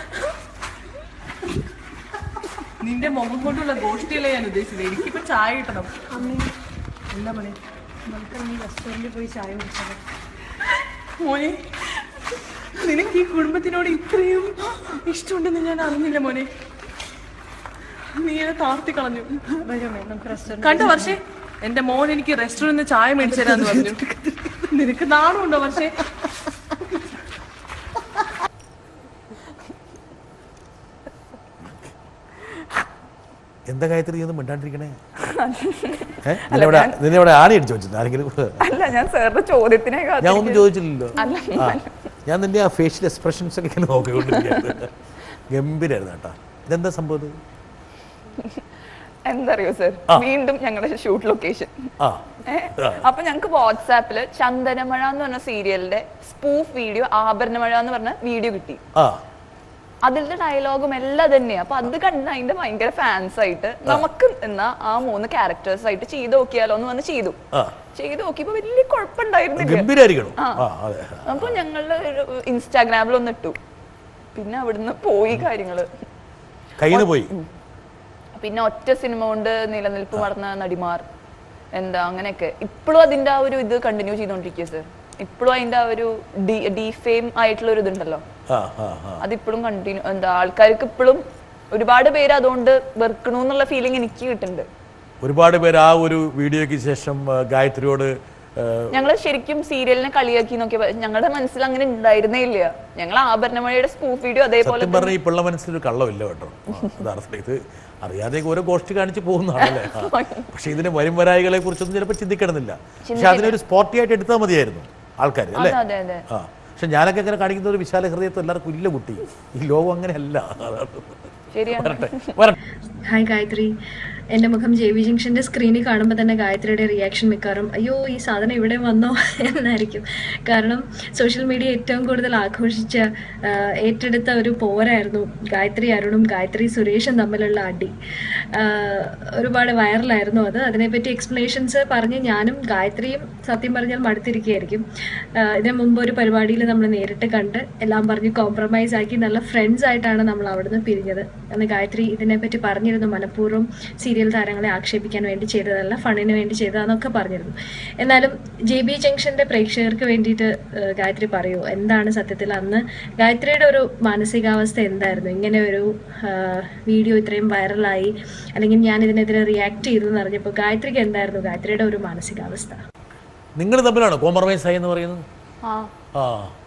നിന്റെ മുഖം കൊണ്ടുള്ള ഗോഷ്ടിയല്ലേ ഞാൻ ഉദ്ദേശിച്ചത് എനിക്കിപ്പോ ചായ കിട്ടണം എന്താ മണി മോനെ നിനക്ക് ഈ കുടുംബത്തിനോട് ഇത്രയും ഇഷ്ടമുണ്ടെന്ന് ഞാൻ അറിഞ്ഞില്ല മോനെ നീ എന്നെ താർത്തി കളഞ്ഞു കണ്ട വർഷേ എന്റെ മോൻ എനിക്ക് റെസ്റ്റോറന്റ് ചായ മേടിച്ചു തരാന്ന് പറഞ്ഞു നിനക്ക് നാണമുണ്ടോ വർഷേ എന്താ ഗായത്രി ഒന്നും മിണ്ടാണ്ടിരിക്കണേ ഏഹ് നിന്നെവിടെ നിന്നെവിടെ ആണി അടിച്ചു വെച്ചിട്ടുണ്ട് ആരെങ്കിലും അല്ല ഞാൻ സാറിന്റെ ചോദ്യത്തിനെ ഞാൻ ഒന്നും ചോദിച്ചില്ലല്ലോ അല്ല, ആ ഞാൻ നിന്റെ ആ ഫേഷ്യൽ എക്സ്പ്രഷൻസ് ഒക്കെ ഇങ്ങനെ നോക്കിക്കൊണ്ടിരിക്കുകയാണ് ഗംഭീരായിരുന്നു കേട്ടോ ഇതെന്താ സംഭവം ഇത്? എന്തറിയോ സർ വീണ്ടും ഞങ്ങളുടെ ഷൂട്ട് ലൊക്കേഷൻ ആ അപ്പൊ ഞങ്ങക്ക് വാട്സാപ്പില് ചന്ദനമഴ എന്ന് പറഞ്ഞ സീരിയലിന്റെ സ്പൂഫ് വീഡിയോ ആഭരണമഴ എന്ന് പറഞ്ഞ വീഡിയോ കിട്ടി ആ അതിലത്തെ ഡയലോഗും എല്ലാം തന്നെയാ അപ്പൊ അത് കണ്ട് അതിന്റെ ഭയങ്കര ഫാൻസ് ആയിട്ട് നമുക്ക് എന്നാ ആ മൂന്ന് ക്യാരക്ടേഴ്സ് ആയിട്ട് ചെയ്ത് നോക്കിയാലോ എന്ന് വന്ന് ചെയ്തു ആ ചെയ്ത് നോക്കിയപ്പോ വലിയ കുഴപ്പമുണ്ടായിരുന്നില്ല ഗംഭീരായിരിക്കണം ആ അതെ അപ്പൊ ഞങ്ങളുടെ ഒരു ഇൻസ്റ്റാഗ്രാമിൽ ഒന്ന് ഇട്ടു പിന്നെ അവിടുന്ന് പോയി കാര്യങ്ങള് കയ്യിൽ നിന്ന് പോയി പിന്നെ ഒറ്റ സിനിമ കൊണ്ട് നിലനിൽപ്പ് നടന്ന നടിമാർ എന്താ അങ്ങനെയൊക്കെ ഇപ്പോഴും അതിന്റെ ആ ഒരു ഇത് കണ്ടിന്യൂ ചെയ്തോണ്ടിരിക്കുക സർ ഇപ്പോഴും അതിന്റെ ആ ഒരു ഡി ഡിഫെയിം ആയിട്ടുള്ള ഒരു ഇതുണ്ടല്ലോ ആ ആ ആ അതിപ്പോഴും കണ്ടിന്യൂ എന്താ ആൾക്കാർക്ക് ഇപ്പോഴും ഒരുപാട് പേര് അതുകൊണ്ട് വെറുക്കണു എന്നുള്ള ഫീലിംഗ് എനിക്ക് കിട്ടുന്നുണ്ട് ഒരുപാട് പേര് ആ ഒരു വീഡിയോയ്ക്ക് ശേഷം ആ, ഗായത്രിയോട് ആ, ഞങ്ങൾ ശരിക്കും സീരിയലിനെ കളിയാക്കി നോക്കിയപ്പോ ഞങ്ങളുടെ മനസ്സിൽ അങ്ങനെ ഉണ്ടായിരുന്നേ ഇല്ല ഞങ്ങൾ ആഭരണമഴയുടെ സ്പൂഫ് വീഡിയോ അതേപോലെ സത്യം പറഞ്ഞ ഈ പിള്ള മനസ്സിലൊരു കള്ളമില്ല കേട്ടോ ആ, യഥാർത്ഥത്തിൽ ഇത് അറിയാതെ ഓരോ ഗോഷ്ടി കാണിച്ച് പോകുന്നതാണല്ലേ ആ. പക്ഷെ ഇതിന് വരും വരായികളെ കുറിച്ചൊന്നും ചിലപ്പോൾ ചിന്തിക്കണമെന്നില്ല പക്ഷെ അതിനൊരു സ്പോർട്ടി ആയിട്ട് എടുത്താൽ മതിയായിരുന്നു ആൾക്കാർ അല്ലേ അതെ അതെ അതെ ആ പക്ഷെ ഞാനൊക്കെ ഇങ്ങനെ കാണിക്കുന്ന ഒരു വിശാല ഹൃദയത്വം എല്ലാവർക്കും ഇല്ല കുട്ടി ഈ ലോകം അങ്ങനെയല്ല അതാണ്. ശരിയാണ് വരട്ടെ വരട്ടെ ഹായ് ഗായത്രി എൻ്റെ മുഖം ജെ വി ജംഗ്ഷൻ്റെ സ്ക്രീനിൽ കാണുമ്പോൾ തന്നെ ഗായത്രിയുടെ റിയാക്ഷൻ മിക്കവാറും അയ്യോ ഈ സാധനം ഇവിടെ വന്നോ എന്നായിരിക്കും കാരണം സോഷ്യൽ മീഡിയ ഏറ്റവും കൂടുതൽ ആഘോഷിച്ച ആ, ഏറ്റെടുത്ത ഒരു പോരായിരുന്നു ഗായത്രി അരുണും ഗായത്രി സുരേഷും തമ്മിലുള്ള അടി ആ, ഒരുപാട് വൈറലായിരുന്നു അത് അതിനെപ്പറ്റി എക്സ്പ്ലനേഷൻസ് പറഞ്ഞ് ഞാനും ഗായത്രിയും സത്യം പറഞ്ഞാൽ മടുത്തിരിക്കുകയായിരിക്കും ആ, ഇതിനു മുമ്പ് ഒരു പരിപാടിയിൽ നമ്മൾ നേരിട്ട് കണ്ട് എല്ലാം പറഞ്ഞ് കോംപ്രമൈസ് ആക്കി നല്ല ഫ്രണ്ട്സ് ആയിട്ടാണ് നമ്മൾ അവിടുന്ന് പിരിഞ്ഞത് അന്ന് ഗായത്രി ഇതിനെപ്പറ്റി പറഞ്ഞിരുന്നു മനഃപൂർവ്വം സീരിയൽ താരങ്ങളെ ആക്ഷേപിക്കാൻ വേണ്ടി ചെയ്തതല്ല ഫണ്ടിന് വേണ്ടി ചെയ്തതാന്നൊക്കെ പറഞ്ഞിരുന്നു എന്നാലും ജെ ബി ജംഗ്ഷന്റെ പ്രേക്ഷകർക്ക് വേണ്ടിയിട്ട് ആ, ഗായത്രി പറയൂ എന്താണ് സത്യത്തിൽ അന്ന് ഗായത്രിയുടെ ഒരു മാനസികാവസ്ഥ എന്തായിരുന്നു ഇങ്ങനെ ഒരു ആ, വീഡിയോ ഇത്രയും വൈറലായി അല്ലെങ്കിൽ ഞാൻ ഇതിനെതിരെ റിയാക്ട് ചെയ്തു എന്ന് അറിഞ്ഞപ്പോൾ ഗായത്രിക്ക് എന്തായിരുന്നു ഗായത്രിയുടെ ഒരു മാനസികാവസ്ഥ നിങ്ങൾ തമ്മിലാണോ കോംപ്രമൈസ് ആയി എന്ന് പറയുന്നത് ആ ആ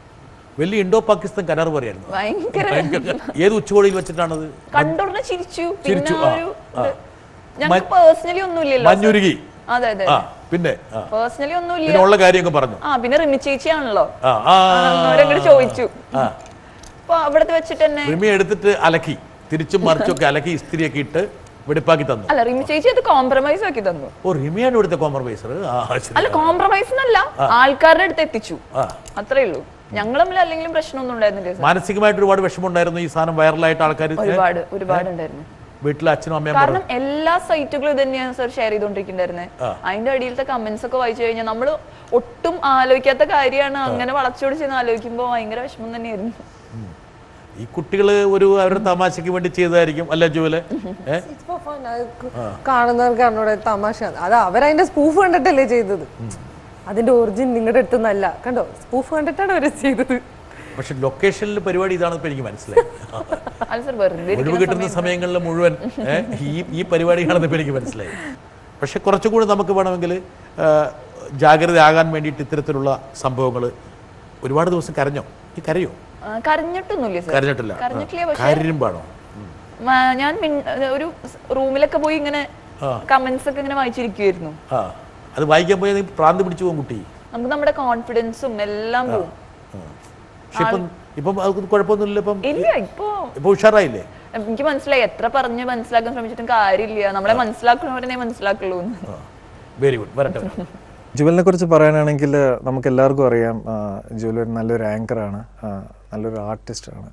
വലിയ ഇൻഡോ പാകിസ്ഥാൻ കരാർ പറയായിരുന്നു ഭയങ്കര ഏത് ഉച്ചകോടിയിൽ വെച്ചിട്ടാണത് കണ്ടുടനെ ചിരിച്ചു പിന്നെ ചിരിച്ചു, ആ ആ, ഒരു ആ. ഇത് ഞങ്ങൾക്ക് പേഴ്സണലി ഒന്നുമില്ലല്ലോ മഞ്ഞുരുകി അതെ അതെ ആ പിന്നെ ആ പേഴ്സണലി ഒന്നുമില്ല പിന്നെ ഉള്ള കാര്യമൊക്കെ പറഞ്ഞു ആ പിന്നെ റിമി ചേച്ചിയാണല്ലോ ആ ആ അവരങ്ങോട്ട് ചോദിച്ചു ആ അപ്പൊ അവിടത്തെ വെച്ചിട്ട് തന്നെ റിമി എടുത്തിട്ട് അലക്കി തിരിച്ചും മറിച്ചൊക്കെ അലക്കി ഇസ്തിരിയൊക്കെ ഇട്ട് വെടിപ്പാക്കി തന്നു അല്ല റിമി ചേച്ചി അത് കോംപ്രമൈസ് ആക്കി തന്നു ഓ റിമിയാണ് ഇവിടുത്തെ കോംപ്രമൈസർ ആ ശരി അല്ല കോംപ്രമൈസ് എന്നല്ല ആൾക്കാരുടെ അടുത്ത് എത്തിച്ചു ആ അത്രേ ഉള്ളൂ ഞങ്ങൾ തമ്മിൽ അല്ലെങ്കിലും പ്രശ്നമൊന്നും ഉണ്ടായിരുന്നില്ല സർ. മാനസികമായിട്ട് ഒരുപാട് വിഷമമുണ്ടായിരുന്നു ഈ സാധനം വൈറലായിട്ട് ആൾക്കാർ ഒരുപാട് ഒരുപാട് ഉണ്ടായിരുന്നു വീട്ടിലെ അച്ഛനും അമ്മയും പറഞ്ഞു കാരണം എല്ലാ സൈറ്റുകളും ഇത് തന്നെയാണ് സർ ഷെയർ ചെയ്തോണ്ടിരിക്കുന്നുണ്ടായിരുന്നത് അതിന്റെ അടിയിലത്തെ കമന്റ്സ് ഒക്കെ വായിച്ചു കഴിഞ്ഞാൽ നമ്മൾ ഒട്ടും ആലോചിക്കാത്ത കാര്യമാണ് അങ്ങനെ വളച്ചൊടിച്ചെന്ന് ആലോചിക്കുമ്പോൾ ഭയങ്കര വിഷമം തന്നെയായിരുന്നു ഈ കുട്ടികൾ ഒരു അവരുടെ തമാശയ്ക്ക് വേണ്ടി ചെയ്തതായിരിക്കും അല്ല ജോല് ഏഹ് It's for fun. അത് ക- കാണുന്നവർക്ക് അറിഞ്ഞൂടെ തമാശ അത് അവരതിന്റെ സ്പൂഫ് കണ്ടിട്ടല്ലേ ചെയ്തത് അതിന്റെ ഒറിജിൻ നിങ്ങളുടെ അടുത്ത് നിന്നല്ല കണ്ടോ സ്പൂഫ് കണ്ടിട്ടാണ് അവർ ചെയ്തത് പക്ഷെ ലൊക്കേഷനിൽ പരിപാടി ഇതാണെന്ന് ഇപ്പൊ എനിക്ക് മനസ്സിലായി അത് സർ വെറുതെ ഒഴിവ് ഇരിക്കുന്ന കിട്ടുന്ന സമയത്ത് സമയങ്ങളിൽ മുഴുവൻ ഏ, ഈ ഈ പരിപാടിയാണെന്ന് ഇപ്പൊ എനിക്ക് മനസ്സിലായി പക്ഷെ കുറച്ചുകൂടി നമുക്ക് വേണമെങ്കിൽ ആ, ജാഗ്രതയാകാൻ വേണ്ടിയിട്ട് ഇത്തരത്തിലുള്ള സംഭവങ്ങൾ ഒരുപാട് ദിവസം കരഞ്ഞോ ഈ കരയോ ആ, കരഞ്ഞിട്ടൊന്നുമില്ല സർ കരഞ്ഞിട്ടില്ല കരഞ്ഞിട്ടില്ല പക്ഷെ കാര്യമ്പാണോ മ- ഞാൻ മിൻ- ഒരു റൂമിലൊക്കെ പോയി ഇങ്ങനെ ആ. കമന്റ്സ് ഒക്കെ ഇങ്ങനെ വായിച്ചിരിക്കുമായിരുന്നു ആ അത് വായിക്കാൻ പോയാൽ നീ പ്രാന്ത് പിടിച്ചു പോകും കുട്ടി നമുക്ക് നമ്മുടെ കോൺഫിഡൻസും എല്ലാം പോവും പക്ഷെ ഇപ്പം ഇപ്പം അത് കുഴപ്പമൊന്നുമില്ല ഇപ്പം ഇല്ല ഇപ്പോ ഇപ്പൊ ഉഷാറായില്ലേ എനിക്ക് മനസ്സിലായി എത്ര പറഞ്ഞ് മനസ്സിലാക്കാൻ ശ്രമിച്ചിട്ടും കാര്യമില്ല നമ്മളെ മനസ്സിലാക്കുന്നവരെ മനസ്സിലാക്കുള്ളൂ എന്ന്. വെരി ഗുഡ് വരട്ടെ ജുവലിനെ കുറിച്ച് പറയാനാണെങ്കിൽ നമുക്ക് എല്ലാവർക്കും അറിയാം ആ, ജുവൽ ഒരു നല്ലൊരു ആങ്കറാണ് നല്ലൊരു ആർട്ടിസ്റ്റാണ്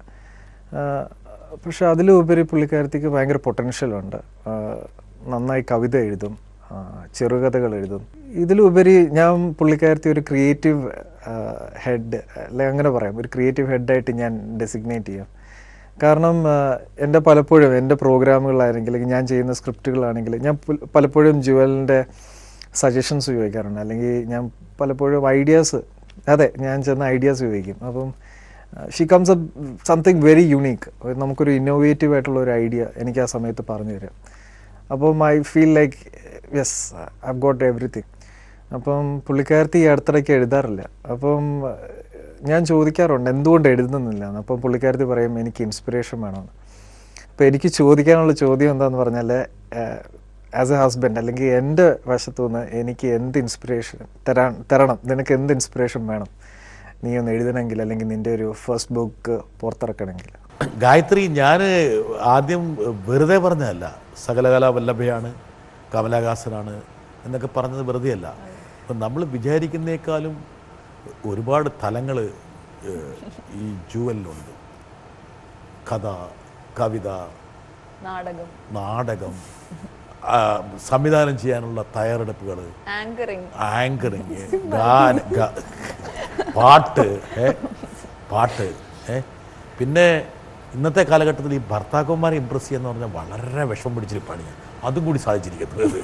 പക്ഷെ അതിലുപരി പുള്ളിക്കാരത്തിക്ക് ഭയങ്കര പൊട്ടൻഷ്യലുണ്ട് ആ, നന്നായി കവിത എഴുതും ആ, ചെറുകഥകൾ എഴുതും ഇതിലുപരി ഞാൻ പുള്ളിക്കാരത്തി ഒരു ക്രിയേറ്റീവ് ഹെഡ് അല്ലെ അങ്ങനെ പറയാം ഒരു ക്രിയേറ്റീവ് ഹെഡായിട്ട് ഞാൻ ഡെസിഗ്നേറ്റ് ചെയ്യാം കാരണം ആ, എൻ്റെ പലപ്പോഴും എൻ്റെ പ്രോഗ്രാമുകളാണെങ്കിൽ അല്ലെങ്കിൽ ഞാൻ ചെയ്യുന്ന സ്ക്രിപ്റ്റുകളാണെങ്കിൽ ഞാൻ പുൽ- പലപ്പോഴും ജുവലിൻ്റെ സജഷൻസ് ചോദിക്കാറുണ്ട് അല്ലെങ്കിൽ ഞാൻ പലപ്പോഴും ഐഡിയാസ് അതെ ഞാൻ ചെന്ന ഐഡിയാസ് ചോദിക്കും അപ്പം she comes up something very unique നമുക്കൊരു ഇന്നോവേറ്റീവ് ആയിട്ടുള്ള ഒരു ഐഡിയ എനിക്ക് ആ സമയത്ത് പറഞ്ഞു തരാം അപ്പം I feel like yes I got everything അപ്പം പുള്ളിക്കാരത്തി ഈ അടുത്തിടയ്ക്ക് എഴുതാറില്ല അപ്പം ഞാൻ ചോദിക്കാറുണ്ട് എന്തുകൊണ്ട് എഴുതുന്നില്ല എന്ന് അപ്പം പുള്ളിക്കാരത്തി പറയും എനിക്ക് ഇൻസ്പിറേഷൻ വേണമെന്ന് അപ്പോൾ എനിക്ക് ചോദിക്കാനുള്ള ചോദ്യം എന്താന്ന് പറഞ്ഞാൽ ആസ് എ ഹസ്ബൻഡ് അല്ലെങ്കിൽ എൻ്റെ വശത്തു നിന്ന് എനിക്ക് എന്ത് ഇൻസ്പിറേഷൻ തരാൻ തരണം നിനക്ക് എന്ത് ഇൻസ്പിറേഷൻ വേണം നീ ഒന്ന് എഴുതണമെങ്കിൽ അല്ലെങ്കിൽ നിൻ്റെ ഒരു ഫസ്റ്റ് ബുക്ക് പുറത്തിറക്കണമെങ്കിൽ ഗായത്രി ഞാൻ ആദ്യം വെറുതെ പറഞ്ഞതല്ല സകലകലാ വല്ലഭയാണ് കമലഹാസനാണ് എന്നൊക്കെ പറഞ്ഞത് വെറുതെ അല്ല അപ്പം നമ്മൾ വിചാരിക്കുന്നേക്കാളും ഒരുപാട് തലങ്ങൾ ഈ ജൂവലിലുണ്ട് കഥ കവിത നാടകം നാടകം ആ, സംവിധാനം ചെയ്യാനുള്ള തയ്യാറെടുപ്പുകൾ ആങ്കറിങ് ആങ്കറിങ് ഗാന ഗ- പാട്ട് ഏ പാട്ട് ഏ പിന്നെ ഇന്നത്തെ കാലഘട്ടത്തിൽ ഈ ഭർത്താക്കന്മാരെ ഇമ്പ്രസ് ചെയ്യുന്ന പറഞ്ഞാൽ വളരെ വിഷം പിടിച്ചൊരു പണിയാണ് അതും കൂടി സാധിച്ചിരിക്കുന്നത്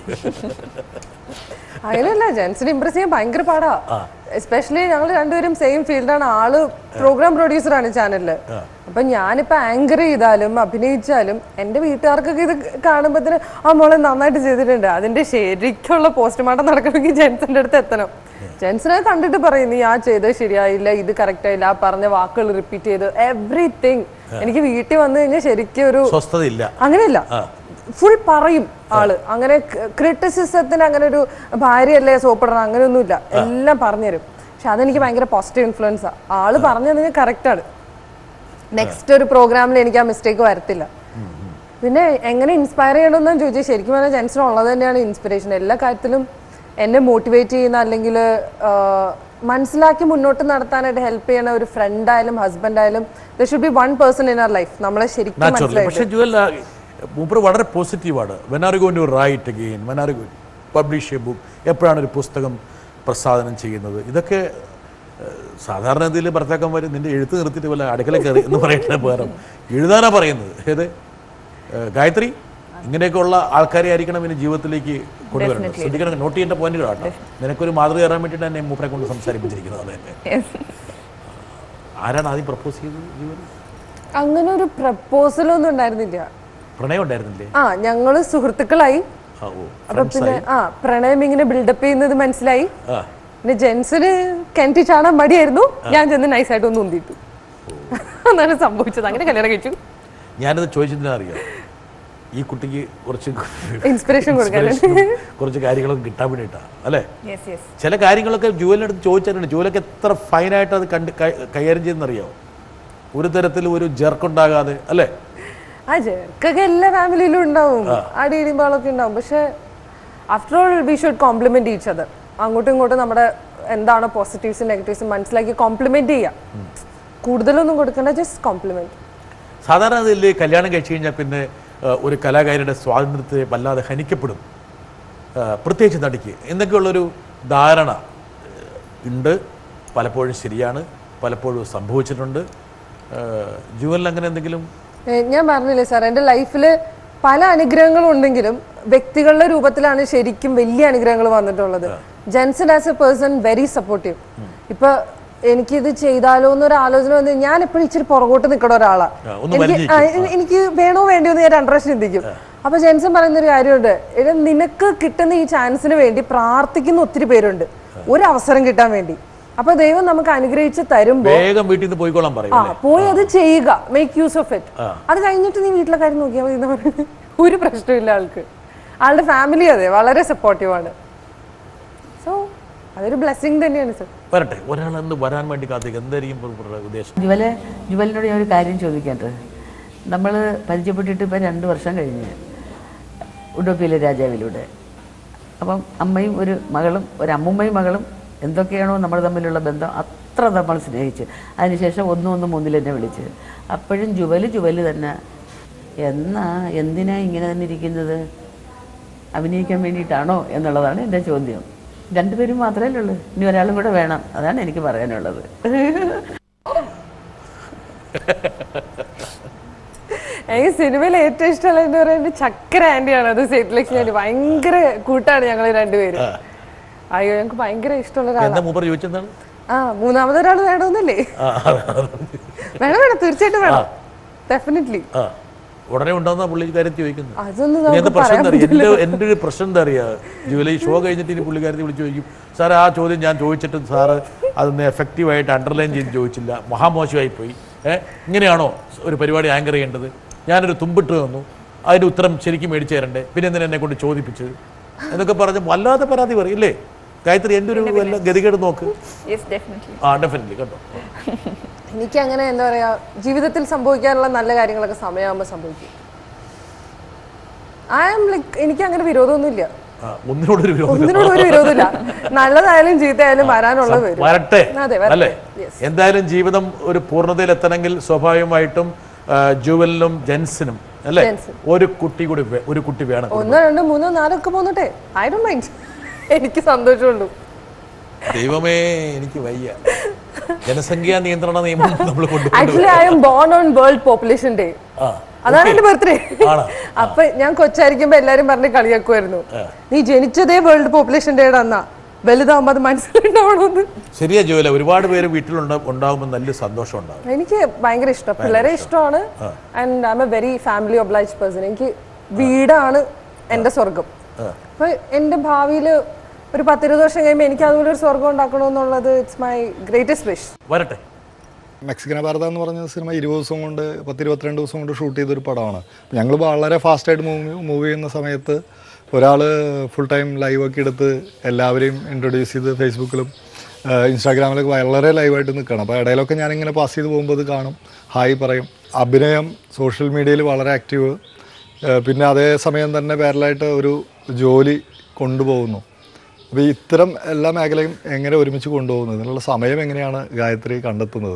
അങ്ങനെയല്ല ജെൻസിനെ ഇംപ്രസ് ചെയ്യാൻ ഭയങ്കര പാടാ എസ്പെഷ്യലി ഞങ്ങൾ രണ്ടുപേരും സെയിം ഫീൽഡാണ് ആള് പ്രോഗ്രാം പ്രൊഡ്യൂസറാണ് ചാനലില് അപ്പൊ ഞാനിപ്പോ ആങ്കർ ചെയ്താലും അഭിനയിച്ചാലും എന്റെ വീട്ടുകാർക്കൊക്കെ ഇത് കാണുമ്പോഴത്തേന് ആ മോളെ നന്നായിട്ട് ചെയ്തിട്ടുണ്ട് അതിന്റെ ശരിക്കുള്ള പോസ്റ്റ്മോർട്ടം നടക്കണമെങ്കിൽ ജെൻസിന്റെ അടുത്ത് എത്തണം ജെൻസിനെ കണ്ടിട്ട് പറയും നീ ആ ചെയ്തത് ശരിയായില്ല ഇത് കറക്റ്റ് ആയില്ല ആ പറഞ്ഞ വാക്കുകൾ റിപ്പീറ്റ് ചെയ്ത് എവറിത്തിങ് എനിക്ക് വീട്ടിൽ വന്നു കഴിഞ്ഞാൽ ശരിക്കും ഒരു സ്വസ്ഥതയില്ല അങ്ങനെയല്ല ഫുൾ പറയും ആള് അങ്ങനെ ക്രിറ്റിസിസത്തിന് അങ്ങനെ ഒരു ഭാര്യയല്ലേ സോപ്പിടണം അങ്ങനെയൊന്നുമില്ല എല്ലാം പറഞ്ഞുതരും പക്ഷെ അതെനിക്ക് ഭയങ്കര പോസിറ്റീവ് ഇൻഫ്ലുവൻസാ ആള് പറഞ്ഞത് കറക്റ്റ് ആണ് നെക്സ്റ്റ് ഒരു പ്രോഗ്രാമിൽ എനിക്ക് ആ മിസ്റ്റേക്ക് വരത്തില്ല പിന്നെ എങ്ങനെ ഇൻസ്പയർ ചെയ്യണമെന്ന് ചോദിച്ചാൽ ശരിക്കും പറഞ്ഞാൽ ജെൻസിന് ഉള്ളത് തന്നെയാണ് ഇൻസ്പിറേഷൻ എല്ലാ കാര്യത്തിലും എന്നെ മോട്ടിവേറ്റ് ചെയ്യുന്ന അല്ലെങ്കിൽ മനസ്സിലാക്കി മുന്നോട്ട് നടത്താനായിട്ട് ഹെൽപ്പ് ചെയ്യുന്ന ഒരു ഫ്രണ്ട് ആയാലും ഹസ്ബൻഡ് ആയാലും there should be one person in our life നമ്മളെ ശരിക്കും നാച്ചുറലി മനസ്സിലായിട്ട് പക്ഷേ ജുവൽ മൂപ്പർ വളരെ പോസിറ്റീവാണ് when are going to write again when are publish a book എപ്പോഴാണ് ഒരു പുസ്തകം പ്രസാദനം ചെയ്യുന്നത് ഇതൊക്കെ ഏഹ്, സാധാരണ ഇതിൽ ഭർത്താക്കന്മാർ നിന്റെ എഴുത്ത് നിർത്തിയിട്ട് വല്ല അടുക്കള കയറി എന്ന് പറയുന്ന പകരം എഴുതാനാ പറയുന്നത് ഏത് ഏഹ്, ഗായത്രി ഇങ്ങനെയൊക്കെ ഉള്ള ആൾക്കാരെ ആയിരിക്കണം ഇനി ജീവിതത്തിലേക്ക് കൊണ്ടുവരേണ്ടത് ശ്രദ്ധിക്കണം നോട്ട് ചെയ്യേണ്ട പോയിന്റുകളാട്ടോ നിനക്കൊരു മാതൃക കയറാൻ വേണ്ടിയിട്ട് എന്നെ മൂപ്പരെ കൊണ്ട് സംസാരിപ്പിച്ചിരിക്കുന്നത് ആരാണ് ആദ്യം പ്രപ്പോസ് ചെയ്തത് ജീവിതം അങ്ങനെ ഒരു പ്രപ്പോസലൊന്നും ഉണ്ടായിരുന്നില്ല പ്രണയം ഉണ്ടായിരുന്നില്ലേ ആ ഞങ്ങള് സുഹൃത്തുക്കളായി ആ, ഓ അപ്പൊ പിന്നെ ആ പ്രണയം ഇങ്ങനെ ബിൽഡപ്പ് ചെയ്യുന്നത് മനസ്സിലായി ആ പിന്നെ ജെൻസിന് കിണറ്റി ചാടാൻ മടിയായിരുന്നു ഞാൻ ചെന്ന് നൈസായിട്ട് ഒന്ന് ഉന്തിട്ടു അതാണ് സംഭവിച്ചത് അങ്ങനെ കല്യാണം കഴിച്ചു ഞാനത് ചോദിച്ചതിനാ അറിയാം ഈ കുട്ടിക്ക് കുറച്ച് ഇൻസ്പിറേഷൻ കൊടുക്കാൻ inspiration ഉം കുറച്ച് കാര്യങ്ങളൊക്കെ കിട്ടാൻ വേണ്ടിയിട്ടാ അല്ലേ യെസ് യെസ് ചില കാര്യങ്ങളൊക്കെ ജുവലിനടുത്ത് ചോദിച്ചിട്ടുണ്ട് ജുവലൊക്കെ എത്ര ഫൈനായിട്ട് അത് കണ്ട് കൈ- കൈകാര്യം ചെയ്യുന്നറിയോ ഒരു തരത്തിൽ ഒരു ജെർക്കുണ്ടാകാതെ അല്ലേ ആ ജെർക്കൊക്കെ എല്ലാ ഫാമിലിയിലും ഉണ്ടാവും അടിയിടിയും ബാളൊക്കെ ഉണ്ടാവും പക്ഷെ after all we should compliment each other അങ്ങോട്ടും ഇങ്ങോട്ടും നമ്മുടെ എന്താണ് പോസിറ്റീവ്സും നെഗറ്റീവ്സും മനസ്സിലാക്കി കോംപ്ലിമെന്റ് ചെയ്യാം കൂടുതലൊന്നും കൊടുക്കേണ്ട ജസ്റ്റ് കോംപ്ലിമെന്റ് സാധാരണ അതിൽ കല്യാണം കഴിച്ചു കഴിഞ്ഞാൽ പിന്നെ ആ, ഒരു കലാകാരിയുടെ സ്വാതന്ത്ര്യത്തെ വല്ലാതെ ഹനിക്കപ്പെടും ആ, പ്രത്യേകിച്ച് നടിക്ക് എന്നൊക്കെയുള്ളൊരു ധാരണ ആ, ഉണ്ട് പലപ്പോഴും ശരിയാണ് പലപ്പോഴും സംഭവിച്ചിട്ടുണ്ട് ജുവലിൽ അങ്ങനെ എന്തെങ്കിലും ഏ, ഞാൻ പറഞ്ഞില്ലേ സാർ എൻ്റെ ലൈഫിൽ പല അനുഗ്രഹങ്ങളും ഉണ്ടെങ്കിലും വ്യക്തികളുടെ രൂപത്തിലാണ് ശരിക്കും വലിയ അനുഗ്രഹങ്ങൾ വന്നിട്ടുള്ളത് Jenson as a person very supportive ഇപ്പൊ എനിക്കിത് ചെയ്താലോ എന്നൊരു ആലോചന വന്ന് ഞാൻ എപ്പോഴും ഇച്ചിരി പുറകോട്ട് നിൽക്കുന്ന ഒരാളാണ് ആ, ഒന്ന് എനിക്ക് വലിഞ്ഞിരിക്കും. ആ, എ- എനിക്ക് വേണോ വേണ്ടിയോ എന്ന് ഞാൻ രണ്ടര ചിന്തിക്കും അപ്പൊ ജെൻസൺ പറയുന്ന ഒരു കാര്യമുണ്ട് എടാ, നിനക്ക് കിട്ടുന്ന ഈ ചാൻസിന് വേണ്ടി പ്രാർത്ഥിക്കുന്ന ഒത്തിരി പേരുണ്ട് ഒരു അവസരം കിട്ടാൻ വേണ്ടി അപ്പൊ ദൈവം നമുക്ക് അനുഗ്രഹിച്ച് തരുമ്പോ വേഗം വീട്ടിൽ നിന്ന് പോയിക്കോളാൻ പറയും ആ അല്ലേ? പോയി അത് ചെയ്യുക മേക്ക് യൂസ് ഓഫ് ഇറ്റ് ആ. അത് കഴിഞ്ഞിട്ട് നീ വീട്ടിലെ കാര്യം നോക്കിയാൽ മതി എന്ന് പറയുന്നത് ഒരു പ്രശ്നമില്ല ആൾക്ക് ആളുടെ ഫാമിലി അതെ വളരെ സപ്പോർട്ടീവ് ആണ് സോ അതൊരു ബ്ലെസ്സിങ് തന്നെയാണ് സർ വരട്ടെ ഒരാളെന്ന് വരാൻ വേണ്ടി കാത്തിരിക്കും എന്തായിരിക്കും പുറപ്പെടുന്ന ഉദ്ദേശം ജുവല് ജുവലിനോട് ഞാൻ ഒരു കാര്യം ചോദിക്കട്ടെ നമ്മൾ പരിചയപ്പെട്ടിട്ട് ഇപ്പം രണ്ട് വർഷം കഴിഞ്ഞ് ഉഡോപ്പിയിലെ രാജാവിലൂടെ അപ്പം അമ്മയും ഒരു മകളും ഒരു അമ്മുമ്മയും മകളും എന്തൊക്കെയാണോ നമ്മൾ തമ്മിലുള്ള ബന്ധം അത്ര നമ്മൾ സ്നേഹിച്ച് അതിനുശേഷം ഒന്നും ഒന്നും മുന്നിൽ എന്നെ വിളിച്ച് അപ്പോഴും ജുവല് ജുവല് തന്നെ എന്നാ എന്തിനാ ഇങ്ങനെ തന്നെ ഇരിക്കുന്നത് അഭിനയിക്കാൻ വേണ്ടിയിട്ടാണോ എന്നുള്ളതാണ് എൻ്റെ ചോദ്യം രണ്ടുപേരും മാത്രമല്ലേ ഉള്ളൂ ഇനി ഒരാളും കൂടെ വേണം അതാണ് എനിക്ക് പറയാനുള്ളത് എനിക്ക് സിനിമയിൽ ഏറ്റവും ഇഷ്ടമുള്ള എന്ന് പറയുന്നത് ചക്കര ആന്റിയാണ് അത് സേത് ലക്ഷ്മി ആന്റി ഭയങ്കര കൂട്ടാണ് ഞങ്ങൾ രണ്ടുപേരും അയ്യോ ഞങ്ങൾക്ക് ഭയങ്കര ഇഷ്ടമുള്ള എന്താ ഒരാളാണ് മൂപ്പർ ചോദിച്ചെന്താണ് ആ മൂന്നാമതൊരാൾ വേണമെന്നല്ലേ ആ, വേണം വേണം തീർച്ചയായിട്ടും വേണം ഡെഫിനറ്റ്ലി ആ ഉടനെ ഉണ്ടാവുന്ന പുള്ളിക്കാരത്തി ചോദിക്കുന്നത് അതൊന്നും ഇനി എന്താ നമുക്ക് പ്രശ്നം എന്താ പറയാൻ അറിയാം എൻ്റെ എൻ്റെ ഒരു പ്രശ്നം എന്താ അറിയാ ജൂലൈ ഷോ കഴിഞ്ഞിട്ട് ഇനി പുള്ളിക്കാരത്തി വിളിച്ച് ചോദിക്കും സാർ ആ ചോദ്യം ഞാൻ ചോദിച്ചിട്ടും സാറ് അതൊന്ന് എഫക്റ്റീവായിട്ട് അണ്ടർലൈൻ ചെയ്ത് ചോദിച്ചില്ല മഹാമോശമായി പോയി ഏഹ് ഇങ്ങനെയാണോ ഒരു പരിപാടി ആങ്കർ ചെയ്യേണ്ടത് ഞാനൊരു തുമ്പിട്ട് തന്നു അതിൻ്റെ ഉത്തരം ശരിക്കും മേടിച്ചു തരണ്ടേ പിന്നെ എന്തിനാ എന്നെ കൊണ്ട് ചോദിപ്പിച്ചത് എന്നൊക്കെ പറഞ്ഞ് വല്ലാതെ പരാതി പറയും ഇല്ലേ ഗായത്രി എൻ്റെ ഒരു വല്ല ഗതികേട് നോക്ക് യെസ് ഡെഫിനറ്റ്ലി ആ ഡെഫിനറ്റ്ലി കേട്ടോ എനിക്ക് അങ്ങനെ എന്താ പറയാ ജീവിതത്തിൽ സംഭവിക്കാനുള്ള നല്ല കാര്യങ്ങളൊക്കെ സമയമാകുമ്പോൾ സംഭവിക്കും ഐ ആം ലൈക്ക് എനിക്ക് അങ്ങനെ വിരോധമൊന്നുമില്ല ആ, ഒന്നിനോടൊരു വിരോധം ഒന്നിനോട് ഒരു വിരോധമില്ല നല്ലതായാലും ചീത്തയായാലും വരാനുള്ളത് വരും വരട്ടെ അതെ അല്ലേ വരട്ടെ Yes. എന്തായാലും ജീവിതം ഒരു പൂർണ്ണതയിൽ എത്തണമെങ്കിൽ സ്വാഭാവികമായിട്ടും ആ, ജുവലിനും ജെൻസിനും അല്ലേ ജെൻസിൻ. ഒരു കുട്ടി കൂടി വേ- ഒരു കുട്ടി വേണം ഒന്നോ രണ്ടോ മൂന്നോ നാലോ ഒക്കെ പോന്നോട്ടെ ഐ ഡോ മൈൻഡ് എനിക്ക് സന്തോഷമുള്ളൂ ദൈവമേ എനിക്ക് വയ്യ ജനസംഖ്യാ നിയന്ത്രണ നിയമം നമ്മൾ കൊണ്ടുപോകും actually I'm born on world population day ആ അതാണ് എന്റെ ബർത്ത്ഡേ ആണോ? അപ്പൊ ഞാൻ കൊച്ചായിരിക്കുമ്പോ എല്ലാരും പറഞ്ഞ് കളിയാക്കുമായിരുന്നു നീ ജനിച്ചതേ വേൾഡ് പോപ്പുലേഷൻ ഡേയുടെ അന്നാ വലുതാവുമ്പോ അത് മനസ്സിലുണ്ടാവണമെന്ന് ശരിയാ ജോല ഒരുപാട് പേര് വീട്ടിലുണ്ട ഉണ്ടാകുമ്പോൾ നല്ല സന്തോഷം ഉണ്ടാകും എനിക്ക് ഭയങ്കര ഇഷ്ടം പിള്ളേരെ ഇഷ്ടമാണ് and I'm a very family obliged person എനിക്ക് വീടാണ് എന്റെ സ്വർഗം അപ്പൊ എന്റെ ഭാവിയില് ഒരു പത്തിരുപത് വർഷം കഴിയുമ്പോൾ എനിക്ക് അതുപോലെ ഒരു സ്വർഗം ഉണ്ടാക്കണമെന്നുള്ളത് ഇറ്റ്സ് മൈ ഗ്രേറ്റസ്റ്റ് വിഷ് വരട്ടെ മെക്സിക്കൻ ഭാരത എന്ന് പറഞ്ഞ സിനിമ ഇരുപത് ദിവസം കൊണ്ട് പത്ത് ഇരുപത്തിരണ്ട് ദിവസം കൊണ്ട് ഷൂട്ട് ചെയ്തൊരു പടമാണ് ഞങ്ങൾ വളരെ ഫാസ്റ്റായിട്ട് മൂവ് മൂവ് ചെയ്യുന്ന സമയത്ത് ഒരാൾ ഫുൾ ടൈം ലൈവൊക്കെ എടുത്ത് എല്ലാവരെയും ഇൻട്രൊഡ്യൂസ് ചെയ്ത് ഫേസ്ബുക്കിലും ഇൻസ്റ്റാഗ്രാമിലൊക്കെ വളരെ ലൈവായിട്ട് നിൽക്കണം അപ്പോൾ ഇടയിലൊക്കെ ഞാനിങ്ങനെ പാസ് ചെയ്ത് പോകുമ്പോൾ അത് കാണും ഹായ് പറയും അഭിനയം സോഷ്യൽ മീഡിയയിൽ വളരെ ആക്റ്റീവ് പിന്നെ അതേ സമയം തന്നെ പാരലായിട്ട് ഒരു ജോലി കൊണ്ടുപോകുന്നു അപ്പോൾ ഇത്തരം എല്ലാ മേഖലയും എങ്ങനെ ഒരുമിച്ച് കൊണ്ടുപോകുന്നത് ഇതിനുള്ള സമയം എങ്ങനെയാണ് ഗായത്രി കണ്ടെത്തുന്നത്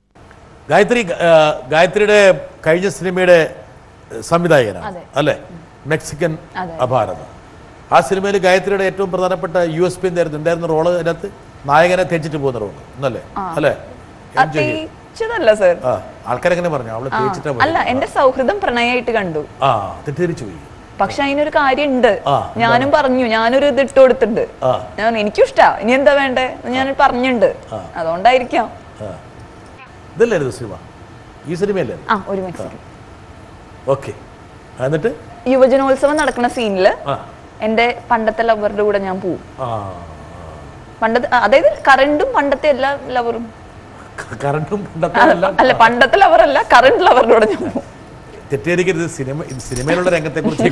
ഗായത്രി ആ, ഗായത്രിയുടെ കഴിഞ്ഞ സിനിമയുടെ സംവിധായകനാണ് അല്ലേ മെക്സിക്കൻ അഭാരതം ആ സിനിമയിൽ ഗായത്രിയുടെ ഏറ്റവും പ്രധാനപ്പെട്ട യു എസ് പി എന്തായിരുന്നു എന്തായിരുന്നു റോള് അതിനകത്ത് നായകനെ തെച്ചിട്ട് പോകുന്ന റോള് എന്നല്ലേ അല്ലേ എൻജോയ് ചെയ്യും. തേച്ചതല്ല സർ ആ ആൾക്കാരെങ്ങനെ പറഞ്ഞു അവള് തേച്ചിട്ടാ അല്ല എന്റെ സൗഹൃദം പ്രണയമായിട്ട് കണ്ടു ആ തെറ്റിദ്ധരിച്ചു പോയി പക്ഷെ അതിനൊരു കാര്യമുണ്ട് ആ, ഞാനും പറഞ്ഞു ഞാനൊരു ഇത് ഇട്ട് കൊടുത്തിട്ടുണ്ട് ആ. ഞാൻ എനിക്കും ഇഷ്ടാ ഇനി എന്താ വേണ്ടേ എന്ന് ഞാൻ പറഞ്ഞിട്ടുണ്ട് അതുകൊണ്ടായിരിക്കാം ആ ഇതല്ലായിരുന്നു സിനിമ ഈ സിനിമയല്ലേ ആ ഒരു മെക്സിക്കൻ ഓക്കെ എന്നിട്ട് യുവജനോത്സവം നടക്കുന്ന സീനില് ആ എന്റെ പണ്ടത്തെ ലവറുടെ കൂടെ ഞാൻ പോവും ആ പണ്ടത്തെ അതായത് കറണ്ടും പണ്ടത്തെ എല്ലാ ലവറും ക- കറണ്ടും പണ്ടത്തെ എല്ലാം അല്ല പണ്ടത്തെ ലവറല്ല കറണ്ട് ലവറുടെ കൂടെ ഞാൻ പോവും തെറ്റിദ്ധരിക്കരുത് സിനിമ ഇത് സിനിമയിലുള്ള രംഗത്തെ കുറിച്ച്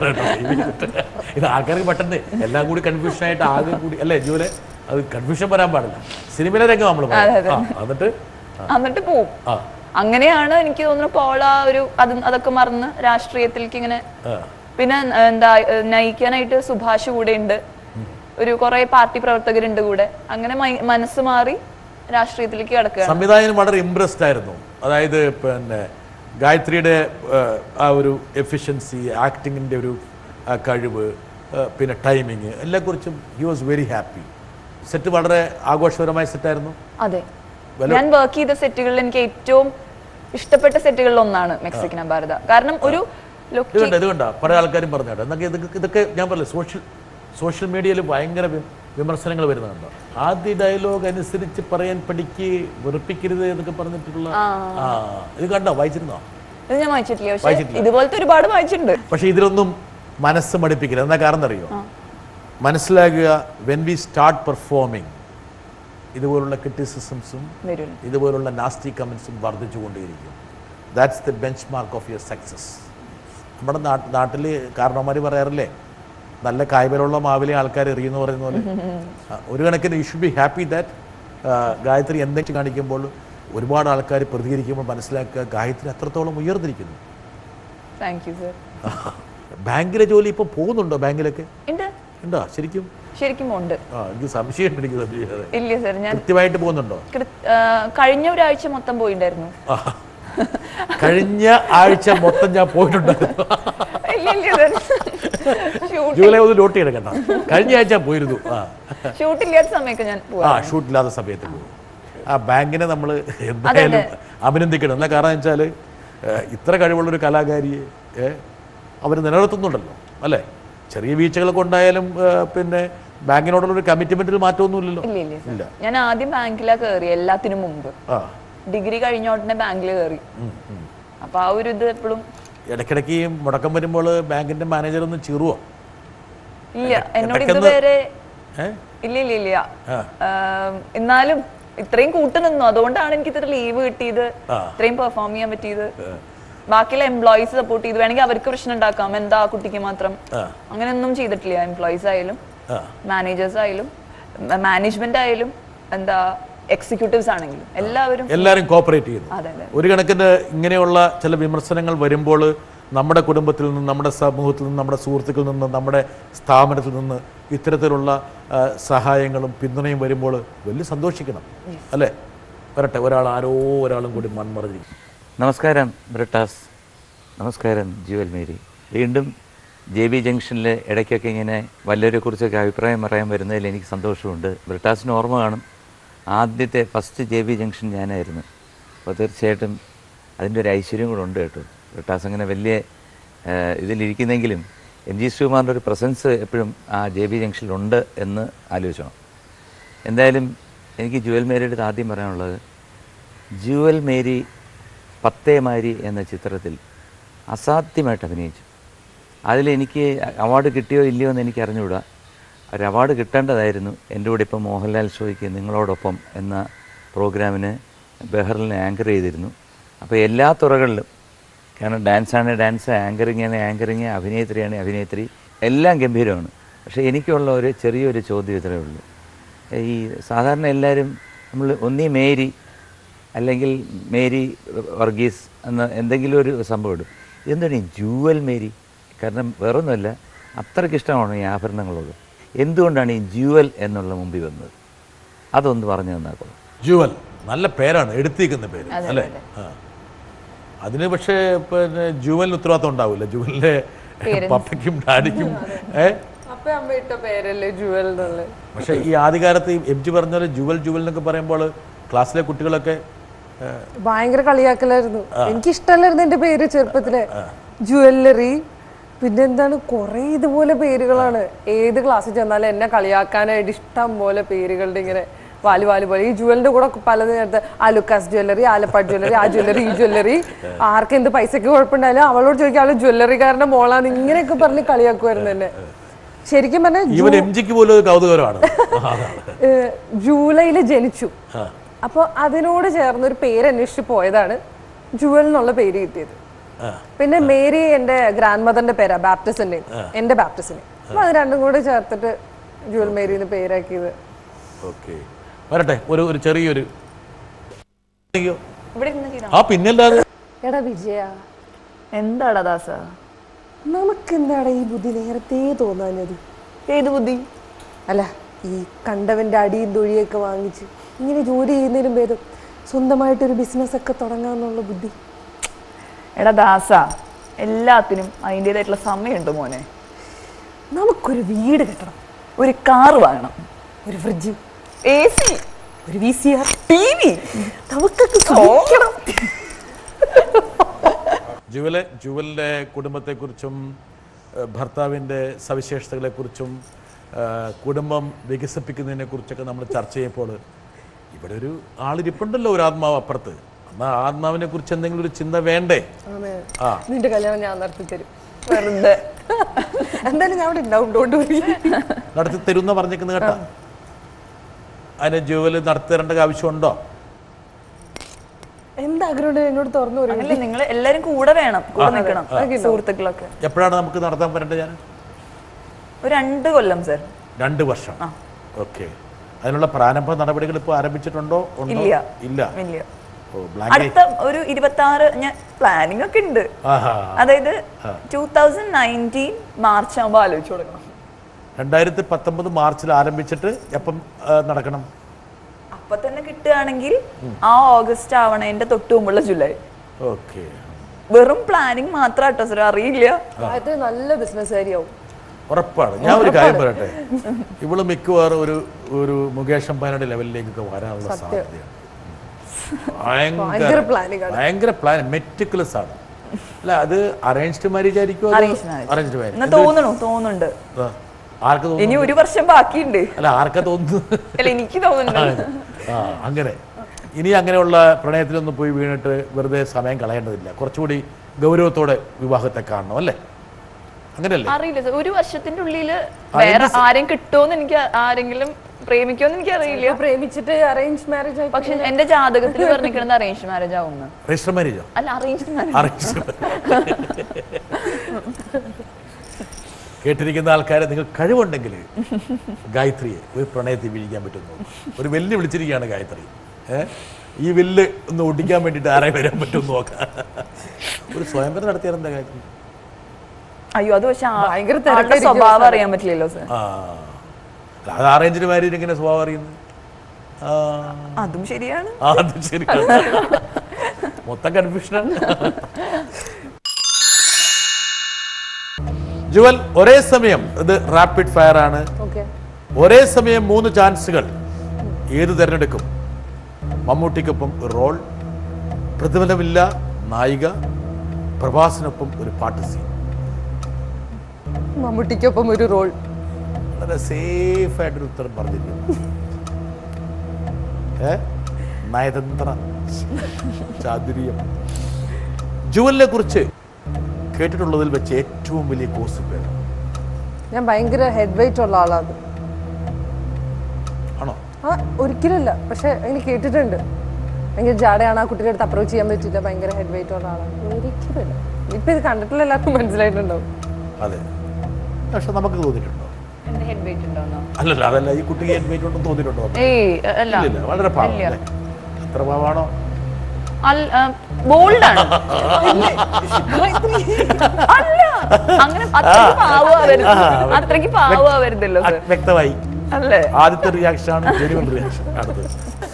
പറയണോ ഇത് ആൾക്കാർക്ക് പെട്ടെന്ന് എല്ലാം കൂടി കൺഫ്യൂഷൻ ആയിട്ട് ആകെ കൂടി അല്ലേ ജൂലെ അത് കൺഫ്യൂഷൻ വരാൻ പാടില്ല സിനിമയിലെ രംഗം നമ്മൾ എന്നിട്ട് എന്നിട്ട് പോവും ആ അങ്ങനെയാണ് എനിക്ക് തോന്നുന്നു പോള ഒരു അത് അതൊക്കെ മറന്ന് രാഷ്ട്രീയത്തിലേക്ക് ഇങ്ങനെ ആ. പിന്നെ ഏഹ്, എന്താ ഏഹ്, നയിക്കാനായിട്ട് സുഭാഷ് കൂടെ ഉണ്ട് ഒരു കുറെ പാർട്ടി പ്രവർത്തകരുണ്ട് കൂടെ അങ്ങനെ മൈ- മനസ്സ് മാറി രാഷ്ട്രീയത്തിലേക്ക് കിടക്കുകയാണ് സംവിധായകൻ വളരെ ഇംപ്രസ്ഡ് ആയിരുന്നു അതായത് പിന്നെ ഗായത്രിയുടെ ഏഹ്, ആ ഒരു എഫിഷ്യൻസി ആക്ടിങ്ങിൻ്റെ ഒരു ആ, കഴിവ് ഏഹ്, പിന്നെ ടൈമിങ് എല്ലാക്കുറിച്ചും he was very happy set വളരെ ആഘോഷപരമായ സെറ്റായിരുന്നു അതെ ഞാൻ വർക്ക് ചെയ്ത സെറ്റുകളിൽ എനിക്ക് ഏറ്റവും ഇഷ്ടപ്പെട്ട സെറ്റുകളിൽ ഒന്നാണ് മെക്സിക്കൻ ഭാരത കാരണം ഒരു ലൊക്കി- ഇത് കണ്ട ഇത് കണ്ട പല ആൾക്കാരും പറഞ്ഞാട്ടെ എന്നൊക്കെ ഇതൊക്കെ ഇതൊക്കെ ഞാൻ പറയില്ല സോഷ്യൽ സോഷ്യൽ മീഡിയയിൽ ഭയങ്കര വി- വിമർശനങ്ങൾ വരുന്നുണ്ടോ ആദ്യ ഡയലോഗ് അനുസരിച്ച് പറയാൻ പഠിക്ക് വെറുപ്പിക്കരുത് എന്നൊക്കെ പറഞ്ഞിട്ടുള്ള ആ ഇത് കണ്ടോ വായിച്ചിരുന്നോ ഇത് ഞാൻ വായിച്ചിട്ടില്ല പക്ഷെ വായിച്ചിട്ടില്ല. ഇതുപോലത്തെ ഒരുപാട് വായിച്ചിട്ടുണ്ട് പക്ഷേ ഇതിലൊന്നും മനസ്സ് മടുപ്പിക്കില്ല എന്നാ കാരണം അറിയോ മനസ്സിലാക്കുക വെൻ വി സ്റ്റാർട്ട് പെർഫോമിങ് ഇതുപോലുള്ള ക്രിറ്റിസിസംസും വരും ഇതുപോലുള്ള നാസ്റ്റി കമൻസും വർദ്ധിച്ചുകൊണ്ടേയിരിക്കും that's the benchmark of your success നമ്മുടെ നാട്ട് നാട്ടിൽ കാരണവന്മാർ പറയാറില്ലേ നല്ല കായ്ബലുള്ള മാവിലെ ആൾക്കാർ എറിയുന്നു പറയുന്ന പോലെ ആ, ഒരു കണക്കിന് you should be happy that Gayathri എന്തെങ്കിലും കാണിക്കുമ്പോൾ ഒരുപാട് ആൾക്കാർ പ്രതികരിക്കുമ്പോൾ മനസ്സിലാക്കുക ഗായത്രി അത്രത്തോളം ഉയർന്നിരിക്കുന്നു താങ്ക് യു സർ ബാങ്കിലെ ജോലി ഇപ്പോൾ പോകുന്നുണ്ടോ ബാങ്കിലൊക്കെ ഉണ്ട് ഉണ്ടോ ശരിക്കും ശരിക്കും ഉണ്ട് ആ എനിക്ക് സംശയമുണ്ട് എനിക്ക് സംശയം ഇല്ല സർ ഞാൻ കൃത്യമായിട്ട് പോകുന്നുണ്ടോ കൃ- ആ, കഴിഞ്ഞ ഒരാഴ്ച മൊത്തം പോയിണ്ടായിരുന്നു ആ. കഴിഞ്ഞ ആഴ്ച മൊത്തം ഞാൻ പോയിട്ടുണ്ടായിരുന്നു ഇല്ല ഇല്ല ഷൂട്ട് ജൂലൈ ഒന്ന് നോട്ട് ചെയ്യണം കഴിഞ്ഞ ആഴ്ച പോയിരുന്നു ആ ഷൂട്ട് ഇല്ലാത്ത സമയമൊക്കെ ഞാൻ ആ പോവാ ഷൂട്ട് ഇല്ലാത്ത സമയത്ത് പോകും ആ ബാങ്കിനെ നമ്മൾ എന്തായാലും അഭിനന്ദിക്കണം എന്താ കാരണം വെച്ചാൽ ഇത്ര കഴിവുള്ളൊരു കലാകാരിയെ അവർ നിലനിർത്തുന്നുണ്ടല്ലോ അല്ലേ ചെറിയ വീഴ്ചകളൊക്കെ ഉണ്ടായാലും ഏ, പിന്നെ ബാങ്കിനോടുള്ളൊരു കമ്മിറ്റ്മെന്റിൽ മാറ്റമൊന്നുമില്ലല്ലോ ഇല്ല ഇല്ല സർ ഇല്ല ഞാൻ ആദ്യം ബാങ്കിലാ കയറി എല്ലാത്തിനും മുമ്പ് ആ ഡിഗ്രി കഴിഞ്ഞ ഉടനെ ബാങ്കിൽ കയറി അപ്പൊ ആ ഒരു ഇത് എപ്പോഴും ഇടയ്ക്കിടയ്ക്ക് ഈ മുടക്കം വരുമ്പോൾ ബാങ്കിന്റെ മാനേജർ ഒന്ന് ചീറുവോ ഇല്ല എന്നോട് ഇടയ്ക്കൊന്ന് ഇതുവരെ ഏ ഇല്ല ഇല്ല ഇല്ല ആ. ആം, എന്നാലും ഇത്രയും കൂട്ടു നിന്നു അതുകൊണ്ടാണ് എനിക്ക് ഇത്ര ലീവ് കിട്ടിയത് ആ. ഇത്രയും പെർഫോം ചെയ്യാൻ പറ്റിയത് ബാക്കിയുള്ള എംപ്ലോയീസ് സപ്പോർട്ട് ചെയ്ത് വേണമെങ്കിൽ അവർക്ക് പ്രശ്നം ഉണ്ടാക്കാം എന്താ ആ കുട്ടിക്ക് മാത്രം ആ. അങ്ങനെയൊന്നും ചെയ്തിട്ടില്ല എംപ്ലോയീസ് ആയാലും ആ മാനേജേഴ്സ് ആയാലും മാനേജ്മെന്റ് ആയാലും എന്താ എക്സിക്യൂട്ടീവ്സ് ആണെങ്കിലും എല്ലാവരും എല്ലാവരും കോപ്പറേറ്റ് ചെയ്യുന്നു അതെ അതെ ഒരു കണക്കിന് ഇങ്ങനെയുള്ള ചില വിമർശനങ്ങൾ വരുമ്പോൾ നമ്മുടെ കുടുംബത്തിൽ നിന്ന് നമ്മുടെ സമൂഹത്തിൽ നിന്ന് നമ്മുടെ സുഹൃത്തുക്കളിൽ നിന്ന് നമ്മുടെ സ്ഥാപനത്തിൽ നിന്ന് ഇത്തരത്തിലുള്ള ആ, സഹായങ്ങളും പിന്തുണയും വരുമ്പോൾ വലിയ സന്തോഷിക്കണം അല്ലേ വരട്ടെ ഒരാൾ ആരോ ഒരാളും കൂടി മൺമറിഞ്ഞിരിക്കും നമസ്കാരം ബ്രിട്ടാസ് നമസ്കാരം ജുവൽ മേരി വീണ്ടും ജെ ബി ജംഗ്ഷനിൽ ഇടയ്ക്കൊക്കെ ഇങ്ങനെ വല്ലവരെ കുറിച്ചൊക്കെ അഭിപ്രായം പറയാൻ വരുന്നതിൽ എനിക്ക് സന്തോഷമുണ്ട് ബ്രിട്ടാസിന് ഓർമ്മ കാണും ആദ്യത്തെ ഫസ്റ്റ് ജെ ബി ജംഗ്ഷൻ ഞാനായിരുന്നു അപ്പോൾ തീർച്ചയായിട്ടും അതിൻ്റെ ഒരു ഐശ്വര്യം കൂടെ ഉണ്ട് കേട്ടോ ബ്രിട്ടാസ് അങ്ങനെ വലിയ ആ, ഇതിലിരിക്കുന്നെങ്കിലും എം ജി ശ്രീകുമാറിൻ്റെ ഒരു പ്രസൻസ് എപ്പോഴും ആ ജെ ബി ജംഗ്ഷനിലുണ്ട് എന്ന് ആലോചിച്ചണം എന്തായാലും എനിക്ക് ജുവൽ മേരിയുടെ അടുത്ത് ആദ്യം പറയാനുള്ളത് ജുവൽ മേരി പത്തേമാരി എന്ന ചിത്രത്തിൽ അസാധ്യമായിട്ട് അഭിനയിച്ചു അതിലെനിക്ക് അവാർഡ് കിട്ടിയോ ഇല്ലയോ എന്ന് എനിക്ക് അറിഞ്ഞുകൂടാ ഒരു അവാർഡ് കിട്ടേണ്ടതായിരുന്നു എൻ്റെ കൂടെ ഇപ്പം മോഹൻലാൽ ഷോയ്ക്ക് നിങ്ങളോടൊപ്പം എന്ന പ്രോഗ്രാമിന് ബെഹറിനെ ആങ്കർ ചെയ്തിരുന്നു അപ്പോൾ എല്ലാ തുറകളിലും കാരണം ഡാൻസാണ് ഡാൻസ് ആങ്കറിങ് ആണ് ആങ്കറിങ് അഭിനേത്രിയാണ് അഭിനേത്രി എല്ലാം ഗംഭീരമാണ് പക്ഷേ എനിക്കുള്ള ഒരു ചെറിയൊരു ചോദ്യം ഇത്രയേ ഉള്ളൂ ഈ സാധാരണ എല്ലാവരും നമ്മൾ ഒന്നീ മേരി അല്ലെങ്കിൽ മേരി വർഗീസ് എന്ന എന്തെങ്കിലും ഒരു സംഭവം ഇടും എന്താണ് ഈ ജൂവൽ മേരി കാരണം വേറൊന്നുമല്ല അത്രയ്ക്ക് ഇഷ്ടമാണ് ഈ ആഭരണങ്ങളോട് എന്തുകൊണ്ടാണ് ഈ ജൂവൽ എന്നുള്ള മുമ്പിൽ വന്നത് അതൊന്ന് പറഞ്ഞു തന്നാക്കോളൂ ജുവൽ നല്ല പേരാണ് എടുത്തിരിക്കുന്ന പേര് അല്ലേ ആ അതിന് പക്ഷേ പിന്നെ ജുവലിന് ഉത്തരവാദിത്വം ഉണ്ടാവില്ല ജുവലിന്റെ പപ്പയ്ക്കും ഡാഡിക്കും ഏ അപ്പൊ അമ്മ ഇട്ട പേരല്ലേ ജുവൽ എന്നുള്ളത് പക്ഷേ ഈ ആദ്യകാലത്ത് ഈ എം ജി പറഞ്ഞ പോലെ ജുവൽ ജുവൽ എന്നൊക്കെ പറയുമ്പോൾ ക്ലാസ്സിലെ കുട്ടികളൊക്കെ ഏ, ഭയങ്കര കളിയാക്കലായിരുന്നു എനിക്ക് ഇഷ്ടമല്ലായിരുന്നു എന്റെ പേര് ചെറുപ്പത്തിലെ ജുവല്ലറി പിന്നെന്താണ് കുറെ ഇതുപോലെ പേരുകളാണ് ഏത് ക്ലാസ്സിൽ ചെന്നാലും എന്നെ കളിയാക്കാനായിട്ട് ഇഷ്ടം പോലെ പേരുകളുടെ ഇങ്ങനെ വാലി വാലി പോലെ ഈ ജുവലിന്റെ കൂടെ പലത് നേരത്തെ ആ ലുക്കാസ് ജ്വല്ലറി ആലപ്പാട് ജ്വല്ലറി ആ ജ്വല്ലറി ഈ ജ്വല്ലറി ആർക്ക് എന്ത് പൈസക്ക് കുഴപ്പമുണ്ടായാലും അവളോട് ചോദിക്കും അവള് ജ്വല്ലറിക്കാരന്റെ മോളാന്ന് ഇങ്ങനെയൊക്കെ പറഞ്ഞ് കളിയാക്കുമായിരുന്നു എന്നെ ശരിക്കും പറഞ്ഞാൽ ഈവൻ എം ജിക്ക് പോലും ഒരു കൗതുകരമാണ് ജൂലൈയിൽ ജനിച്ചു അപ്പോൾ അതിനോട് ചേർന്ന് ഒരു പേര് അന്വേഷിച്ച് പോയതാണ് ജുവൽ എന്നുള്ള പേര് കിട്ടിയത് പിന്നെ മേരി എന്റെ ഗ്രാൻഡ് മദറിന്റെ പേരാ ബാപ്റ്റിസിന്റെ എന്റെ ബാപ്റ്റിസിനെ അപ്പൊ അത് രണ്ടും കൂടെ ചേർത്തിട്ട് ജുവൽ മേരി എന്ന് പേരാക്കിയത് ഓക്കെ വരട്ടെ ഒരു ഒരു ചെറിയൊരു അയ്യോ. ഇവിടെ ഇരുന്ന് ചെയ്താ ആ പിന്നല്ലാതെ എടാ വിജയ എന്താടാ ദാസ നമുക്ക് എന്താടാ ഈ ബുദ്ധി നേരത്തെ തോന്നാഞ്ഞത് ഏത് ബുദ്ധി അല്ല ഈ കണ്ടവന്റെ അടിയും തൊഴിയൊക്കെ വാങ്ങിച്ച് ഇങ്ങനെ ജോലി ചെയ്യുന്നതിനും ഭേദം സ്വന്തമായിട്ടൊരു ബിസിനസ് ഒക്കെ തുടങ്ങാന്നുള്ള ബുദ്ധി എടാ ദാസ എല്ലാത്തിനും അതിൻ്റെതായിട്ടുള്ള സമയമുണ്ട് മോനെ നമുക്കൊരു വീട് കെട്ടണം ഒരു കാറ് വാങ്ങണം ഒരു ഫ്രിഡ്ജ് എ സി ഒരു V C R T V നമുക്കൊക്കെ സുഖിക്കണം ജുവല് ജുവലിൻ്റെ കുടുംബത്തെക്കുറിച്ചും ഏഹ്, ഭർത്താവിൻ്റെ സവിശേഷതകളെക്കുറിച്ചും ഏഹ്, കുടുംബം വികസിപ്പിക്കുന്നതിനെക്കുറിച്ചൊക്കെ നമ്മൾ ചർച്ച ചെയ്യുമ്പോൾ ഇവിടെ ഒരു ആളിരിപ്പുണ്ടല്ലോ ഒരു ആത്മാവ് അപ്പുറത്ത് എന്നാൽ ആത്മാവിനെ കുറിച്ച് എന്തെങ്കിലും ഒരു ചിന്ത വേണ്ടേ ആമേ. ആ നിന്റെ കല്യാണം ഞാൻ നടത്തി തരും വെറുതെ എന്തായാലും ഞാൻ അവിടെ ഉണ്ടാവും ഡോണ്ട് വറി നടത്തി തരുന്ന പറഞ്ഞേക്കുന്നത് കേട്ടാ അതിന് ജുവല് നടത്തി തരേണ്ട ആവശ്യമുണ്ടോ എന്താഗ്രഹം എന്നോട് തുറന്നു പറയും അങ്ങനല്ലേ നിങ്ങൾ എല്ലാരും കൂടെ വേണം കൂടെ നിൽക്കണം സുഹൃത്തുക്കളൊക്കെ എപ്പോഴാണ് നമുക്ക് നടത്താൻ വരേണ്ടത് ഞാൻ ഒരു രണ്ട് കൊല്ലം സർ രണ്ട് വർഷം ഓക്കെ അതിനുള്ള പ്രാരംഭ നടപടികൾ ഇപ്പോൾ ആരംഭിച്ചിട്ടുണ്ടോ ഉണ്ടോ ഇല്ല. ഇല്ല ഇല്ല ഓ ബ്ലാങ്ക് അടുത്ത ഒരു ഇരുപത്തി ആറ് ഞാൻ പ്ലാനിങ് ഒക്കെ ഉണ്ട് ആഹാ അതായത് ടൂ തൗസൻഡ് നയൻറ്റീൻ മാർച്ച് ആകുമ്പോൾ ആലോചിച്ചു തുടങ്ങണം രണ്ടായിരത്തി പത്തൊമ്പത് മാർച്ചിൽ ആരംഭിച്ചിട്ട് എപ്പം ആ, നടക്കണം അപ്പൊ തന്നെ കിട്ടുകയാണെങ്കിൽ ആ ഓഗസ്റ്റ് ആവണേന്റെ തൊട്ട് മുമ്പുള്ള ജൂലൈ ഓക്കെ വെറും പ്ലാനിങ് മാത്രം കേട്ടോ സർ അറിയില്ല അത് നല്ല ബിസിനസ്സുകാരിയാവും ഉറപ്പാണ് ഞാൻ ഒരു കാര്യം പറയട്ടെ ഇവള് മിക്കവാറും ഒരു ഒരു മുകേഷ് അംബാനിയുടെ ലെവലിലേക്കൊക്കെ വരാനുള്ള സാധ്യതയാണ് ഭയങ്കര ഭയങ്കര planning ആണ്. ഭയങ്കര പ്ലാൻ മെറ്റിക്കുലസ് ആണ് അല്ല അത് അറേഞ്ച്ഡ് മാരേജ് ആയിരിക്കും Arranged marriage. അറേഞ്ച്ഡ് എന്നാ മാരേജ് തോന്നണു തോന്നുന്നുണ്ട് ആർക്ക് ഇനി തോന്നുന്നു ഒരു വർഷം ബാക്കിയുണ്ട് അല്ല ആർക്കാ തോന്നുന്നു അല്ല എനിക്ക് തോന്നുന്നുണ്ട് ആ അങ്ങനെ ഇനി അങ്ങനെയുള്ള പ്രണയത്തിലൊന്നും പോയി വീണിട്ട് വെറുതെ സമയം കളയേണ്ടതില്ല കുറച്ചുകൂടി ഗൗരവത്തോടെ വിവാഹത്തെ കാണണം അല്ലേ അങ്ങനെയല്ലേ അറിയില്ല സർ ഒരു വർഷത്തിന്റെ ഉള്ളില് വേറെ ആരെയും കിട്ടുമോന്ന് എനിക്ക് ആരെങ്കിലും പ്രേമിക്കുമെന്ന് എനിക്ക് അറിയില്ല പ്രേമിച്ചിട്ട് അറേഞ്ച് മാരേജ് ആയി പക്ഷെ എന്റെ ജാതകത്തിൽ പറഞ്ഞിരിക്കുന്നത് അറേഞ്ച് മാരേജ് ആവുന്നു രജിസ്റ്റർ മാരേജോ അല്ല അറേഞ്ച് മാരേജ് അറേഞ്ച് കേട്ടിരിക്കുന്ന ആൾക്കാരെ നിങ്ങൾ കഴിവുണ്ടെങ്കിൽ ഗായത്രിയെ ഒരു പ്രണയത്തിൽ വീഴിക്കാൻ പറ്റുന്നു ഒരു വെല്ല് വിളിച്ചിരിക്കുകയാണ് ഗായത്രി ഏ? ഈ വില്ല് ഒന്ന് ഒടിക്കാൻ വേണ്ടിയിട്ട് ആരെ വരാൻ പറ്റും നോക്കാം ഒരു സ്വയംവരം നടത്തിയാൽ എന്താ ഗായത്രി അയ്യോ അത് പക്ഷെ ആ- ഭയങ്കര ആളുടെ തിരക്കായിരിക്കും സ്വഭാവം അറിയാൻ പറ്റില്ലല്ലോ സർ ആ അല്ല, അത് അറേഞ്ച്ഡ് മാരേജ് എങ്ങനെ സ്വഭാവം അറിയുന്നത് ആ അതും ശരിയാണ് ആ, അത് ശരി മൊത്തം കൺഫ്യൂഷനാണ് ജുവൽ ഒരേ സമയം ഇത് റാപ്പിഡ് ഫയർ ആണ് ഓക്കെ ഒരേ സമയം മൂന്ന് ചാൻസുകൾ ഏത് തിരഞ്ഞെടുക്കും മമ്മൂട്ടിക്കൊപ്പം ഒരു റോൾ പ്രതിഫലമില്ല നായിക പ്രഭാസിനൊപ്പം ഒരു പാട്ട് സീൻ മമ്മൂട്ടിക്കൊപ്പം ഒരു റോൾ വളരെ സേഫ് ആയിട്ടൊരു ഉത്തരം പറഞ്ഞിരിക്കുന്നു ഏ നയതന്ത്ര ചാതുര്യം ജുവലിനെ കുറിച്ച് കേട്ടിട്ടുള്ളതിൽ വെച്ച് ഏറ്റവും വലിയ കോസ്റ്റ് പേര് ഞാൻ ഭയങ്കര ഹെഡ് വെയിറ്റ് ഉള്ള ആളാണ് ആണോ ആ ഒരിക്കലുമില്ല പക്ഷെ എനിക്ക് കേട്ടിട്ടുണ്ട് ഭയങ്കര ജാടയാണ് ആ കുട്ടിയുടെ അടുത്ത് അപ്രോച്ച് ചെയ്യാൻ പറ്റില്ല ഭയങ്കര ഹെഡ് വെയിറ്റ് ഉള്ള ആളാണ് ഒരിക്കലുമില്ല ഇപ്പൊ ഇത് കണ്ടിട്ടുള്ള എല്ലാവർക്കും മനസ്സിലായിട്ടുണ്ടാവും അതെ പക്ഷെ നമുക്ക് തോന്നിയിട്ടുണ്ടോ എന്റെ ഹെഡ് വെയിറ്റ് ഉണ്ടോന്നോ അല്ലല്ല അതല്ല ഈ കുട്ടിക്ക് ഹെഡ് വെയിറ്റ് ഉണ്ടെന്ന് തോന്നിയിട്ടുണ്ടോ ഏയ് അല്ല ഇല്ലില്ല വളരെ പാവം ഇല്ല. അല്ലേ എത്ര പാവാണോ ബോൾഡ് ആണ് അല്ല അങ്ങനെ അത്രയ്ക്ക് പാവാവരുത് അത്രയ്ക്ക് പാവാവരുതല്ലോ സർ ആ, വ്യക്തമായി അല്ലേ ആദ്യത്തെ റിയാക്ഷൻ ആണ് ജെനുവൻ റിയാക്ഷൻ അടുത്തത്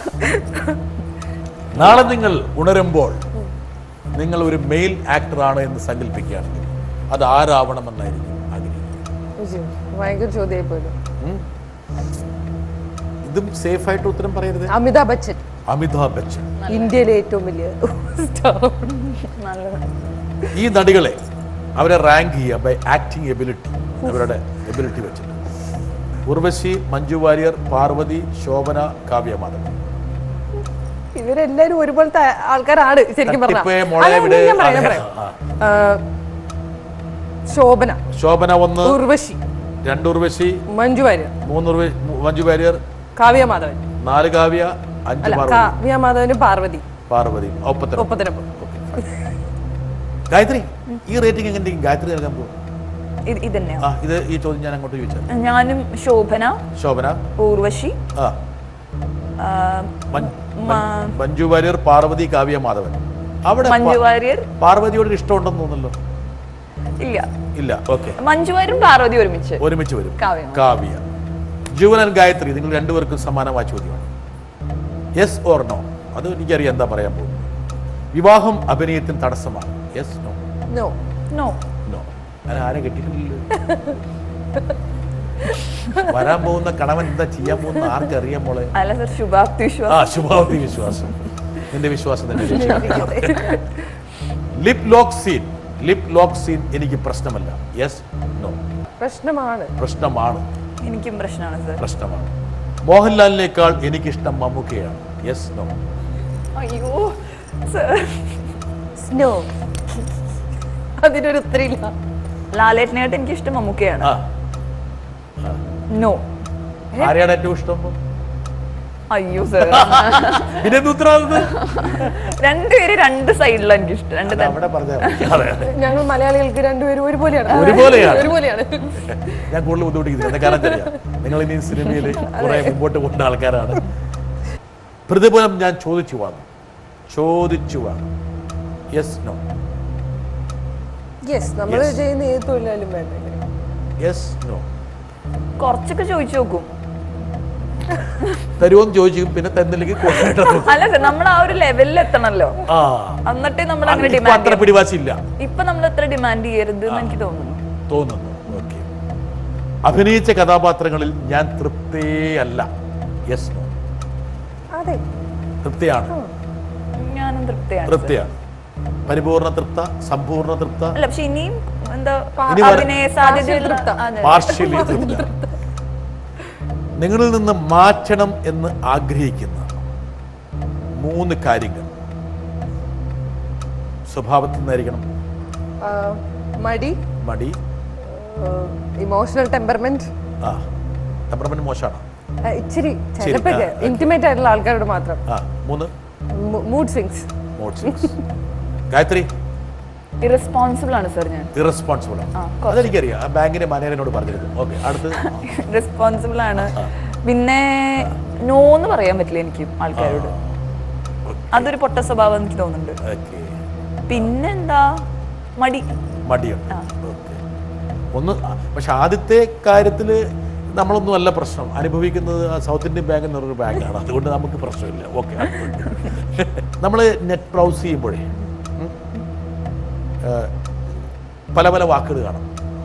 നാളെ നിങ്ങൾ ഉണരുമ്പോൾ നിങ്ങൾ ഒരു മെയിൽ ആക്ടറാണ് എന്ന് സങ്കല്പിക്കുകയാണെങ്കിൽ അത് ആരാവണമെന്നായിരിക്കും ആഗ്രഹിക്കുന്നത് അയ്യോ, ഭയങ്കര ചോദ്യമായി പോയത് ഉം? ഇതും സേഫ് ആയിട്ട് ഉത്തരം പറയരുത് അമിതാഭ് ബച്ചൻ അമിതാഭ് ബച്ചൻ ഇന്ത്യയിലെ ഏറ്റവും വലിയ സ്റ്റാർ നല്ലത് ഈ നടികളെ അവരെ റാങ്ക് ചെയ്യുക ബൈ ആക്ടിങ് എബിലിറ്റി അവരുടെ എബിലിറ്റി വെച്ചിട്ട് ഉർവശി മഞ്ജു വാര്യർ പാർവതി ശോഭന കാവ്യമാധവൻ ഇവരെല്ലാരും ഒരുപോലത്തെ ആൾക്കാരാണ് ശരിക്കും തട്ടിപ്പ് പറഞ്ഞാൽ മോളെ അല്ല, വിട്. ഞാൻ പറയാം ഞാൻ അതെ, പറയാം ആ. ആ, ശോഭന ശോഭന ഒന്ന് ഉർവശി രണ്ട് ഉർവശി മഞ്ജു വാര്യർ മൂന്ന് ഉർവ- മഞ്ജു വാര്യർ കാവ്യ മാധവൻ നാല് കാവ്യ അഞ്ച് അല്ല പാർവതി കാവ്യ മാധവനും പാർവതി പാർവതി ഒപ്പത്തരം ഒപ്പത്തിനൊപ്പം ഗായത്രി ഈ റേറ്റിംഗ് എങ്ങനെ ഗായത്രി നൽകാൻ പോകും ഇത് ഇതന്നെയോ ആ ഇത് ഈ ചോദ്യം ഞാൻ അങ്ങോട്ട് ചോദിച്ചത് ഞാനും ശോഭന ശോഭന ഊർവശി ആ ആ, മൻ- മ- മഞ്ജു വാര്യർ പാർവതി കാവ്യ മാധവൻ അവിടെ മഞ്ജു പ- വാര്യർ പാർവതിയോട് ഒരു ഇഷ്ടമുണ്ടെന്ന് തോന്നുന്നല്ലോ ഇല്ല ഇല്ല ഓക്കെ മഞ്ജു വാര്യരും പാർവതി ഒരുമിച്ച് ഒരുമിച്ച് വരും കാവ്യ കാവ്യ ജുവൻ ആൻഡ് ഗായത്രി നിങ്ങൾ രണ്ടുപേർക്കും സമാനമായ ചോദ്യമാണ് യെസ് ഓർ നോ അത് എനിക്കറിയാം എന്താ പറയാൻ പോകുന്നത് വിവാഹം അഭിനയത്തിന് തടസ്സമാണ് yes no no no no ഞാൻ ആരെ കെട്ടിയിട്ടില്ലല്ലോ വരാൻ പോകുന്ന കണവൻ എന്താ ചെയ്യാൻ പോകുന്ന ആർക്കറിയാം മോളെ അല്ല സർ ശുഭാപ്തി ആ വിശ്വാസം ശുഭാപ്തി വിശ്വാസം നിന്റെ വിശ്വാസം തന്നെ lip lock scene lip lock scene എനിക്ക് പ്രശ്നമല്ല യെസ് നോ പ്രശ്നമാണ് പ്രശ്നമാണ് എനിക്കും പ്രശ്നമാണ് സർ പ്രശ്നമാണ് മോഹൻലാലിനേക്കാൾ എനിക്കിഷ്ടം മമ്മൂക്കയാണ് യെസ് നോ അയ്യോ സർ സ്നോ അതിനൊരു ഉത്തരയില്ല ലാലേട്ടനായിട്ട് എനിക്ക് ഇഷ്ടം മമ്മൂക്കയാണ് ആ നോ ആരെയാണ് ഏറ്റവും ഇഷ്ടം അയ്യോ സർ പിന്നെ എന്ത് ഉത്തരവാദിത്വം രണ്ടുപേര് രണ്ട് സൈഡിലാണ് എനിക്ക് ഇഷ്ടം രണ്ട് അത് അവിടെ പറഞ്ഞാൽ മതി. അതെ, അതെ. ഞങ്ങൾ മലയാളികൾക്ക് രണ്ടുപേരും ഒരുപോലെയാണ് ഒരുപോലെയാണ്. ഒരുപോലെയാണ് ഞാൻ കൂടുതൽ ബുദ്ധിമുട്ടിക്കുന്നത് എന്താ കാരണം അറിയാം നിങ്ങൾ ഇനി സിനിമയിൽ കുറെ മുമ്പോട്ട് കൊണ്ട ആൾക്കാരാണ് പ്രതിഫലം ഞാൻ ചോദിച്ചു വാങ്ങും ചോദിച്ചു വാങ്ങും യെസ് നോ യെസ് നമ്മൾ Yes. ചെയ്യുന്ന ഏത് തൊഴിലാലും വേണ്ട യെസ് നോ കുറച്ചൊക്കെ ചോദിച്ചു നോക്കും തരുമോന്ന് ചോദിച്ചു പിന്നെ തന്നില്ലെങ്കിൽ കൊണ്ടുപോയി അല്ല സർ നമ്മൾ ആ ഒരു ലെവലിൽ എത്തണല്ലോ ആ എന്നിട്ടേ നമ്മൾ അങ്ങനെ ഇപ്പൊ ഡിമാൻഡ് അത്ര പിടിവാശില്ല ഇപ്പൊ നമ്മൾ എത്ര ഡിമാൻഡ് ചെയ്യരുത് എന്ന് എനിക്ക് തോന്നുന്നു തോന്നുന്നു ഓക്കെ അഭിനയിച്ച കഥാപാത്രങ്ങളിൽ ഞാൻ തൃപ്തേ അല്ല യെസ് നോ അതെ തൃപ്തിയാണ് ഞാനും തൃപ്തിയാണ് sir. തൃപ്തിയാണ് പരിപൂർണ തൃപ്ത സമ്പൂർണ്ണ തൃപ്ത അല്ല പക്ഷെ ഇനിയും എന്താ ഇനി വര- അഭിനയ സാധ്യതയുള്ള അതെ. പാർഷ്യലി തൃപ്ത നിങ്ങളിൽ നിന്ന് മാറ്റണം എന്ന് ആഗ്രഹിക്കുന്ന മൂന്ന് കാര്യങ്ങൾ സ്വഭാവത്തിൽ നിന്നായിരിക്കണം ആ, മടി മടി ഇമോഷണൽ ടെമ്പർമെന്റ് ആ ടെമ്പർമെന്റ് മോശമാണ് ഇച്ചിരി ശരി, ചിലപ്പോഴൊക്കെ ആ, okay. ഇന്റിമേറ്റ് ആയിട്ടുള്ള ആൾക്കാരോട് മാത്രം ആ മൂന്ന് mood swings mode six Gayathri irresponsible ആണ് സർ ഞാൻ ഇറസ്പോൺസിബിൾ ആണ് ആ, കുറച്ച്. അതെനിക്കറിയാം ആ ബാങ്കിന്റെ മാനേജറിനോട് പറഞ്ഞിരുന്നു ഓക്കെ അടുത്ത് റെസ്പോൺസിബിൾ ആണ് പിന്നെ നോ എന്ന് പറയാൻ പറ്റില്ല എനിക്ക് ആൾക്കാരോട് അതൊരു പൊട്ട സ്വഭാവം എനിക്ക് തോന്നുന്നുണ്ട് ഓക്കെ പിന്നെന്താ മടി മടിയുണ്ട് ഓക്കെ ഒന്ന് പക്ഷെ ആദ്യത്തെ കാര്യത്തിൽ നമ്മളൊന്നും അല്ല പ്രശ്നം അനുഭവിക്കുന്നത് ആ സൗത്ത് ഇന്ത്യൻ ബാങ്ക് എന്ന് പറഞ്ഞൊരു ബാങ്കാണ് അതുകൊണ്ട് നമുക്ക് പ്രശ്നമില്ല ഓക്കെ നമ്മൾ നെറ്റ് ബ്രൗസ് ചെയ്യുമ്പോഴേ ഉം, ഏ, പല പല വാക്കുകൾ കാണാം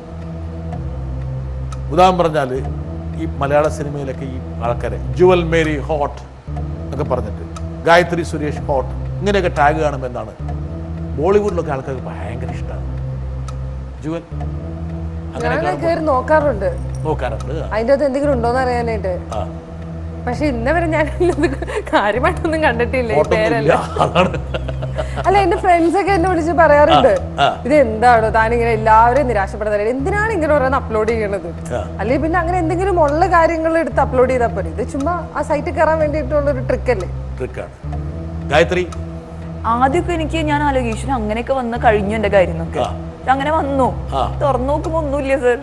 ഉദാഹരണം പറഞ്ഞാൽ ഈ മലയാള സിനിമയിലൊക്കെ ഈ ആൾക്കാരെ ജുവൽ മേരി ഹോട്ട് എന്നൊക്കെ പറഞ്ഞിട്ട് ഗായത്രി സുരേഷ് ഹോട്ട് ഇങ്ങനെയൊക്കെ ടാഗ് കാണുമ്പോൾ എന്താണ് ബോളിവുഡിലൊക്കെ ആൾക്കാർക്ക് ഭയങ്കര ഇഷ്ടമാണ് ജുവൽ അങ്ങനെ ഞാൻ കയറി നോക്കാറുണ്ട് നോക്കാറുണ്ട് അതിന്റെ അകത്ത് എന്തെങ്കിലും ഉണ്ടോന്ന് അറിയാനായിട്ട് ആ പക്ഷെ ഇന്ന വരെ ഞാൻ ഇത് കാര്യമായിട്ടൊന്നും കണ്ടിട്ടില്ല ഈ ഫോട്ടോ പേരല്ല ഇല്ല അതാണ് അല്ല എന്റെ ഫ്രണ്ട്സ് ഒക്കെ എന്നെ വിളിച്ച് പറയാറുണ്ട് ആ. ഇത് എന്താണോ താൻ ഇങ്ങനെ എല്ലാവരും നിരാശപ്പെടുന്നത് എന്തിനാണ് ഇങ്ങനെ ഓരോന്ന് അപ്ലോഡ് ചെയ്യണത് ആ. അല്ലെങ്കിൽ പിന്നെ അങ്ങനെ എന്തെങ്കിലും ഉള്ള കാര്യങ്ങൾ എടുത്ത് അപ്ലോഡ് ചെയ്താൽ പോരെ ഇത് ചുമ്മാ ആ സൈറ്റിൽ കയറാൻ വേണ്ടിയിട്ടുള്ള ഒരു ട്രിക്ക് അല്ലേ ട്രിക്കാണ് ഗായത്രി ആദ്യമൊക്കെ എനിക്ക് ഞാൻ ആലോചിച്ചു അങ്ങനെയൊക്കെ വന്ന് കഴിഞ്ഞു എന്റെ കാര്യം എന്നൊക്കെ ആ. പക്ഷെ അങ്ങനെ വന്നു ആ. തുറന്നു നോക്കുമ്പോ ഒന്നുമില്ല സർ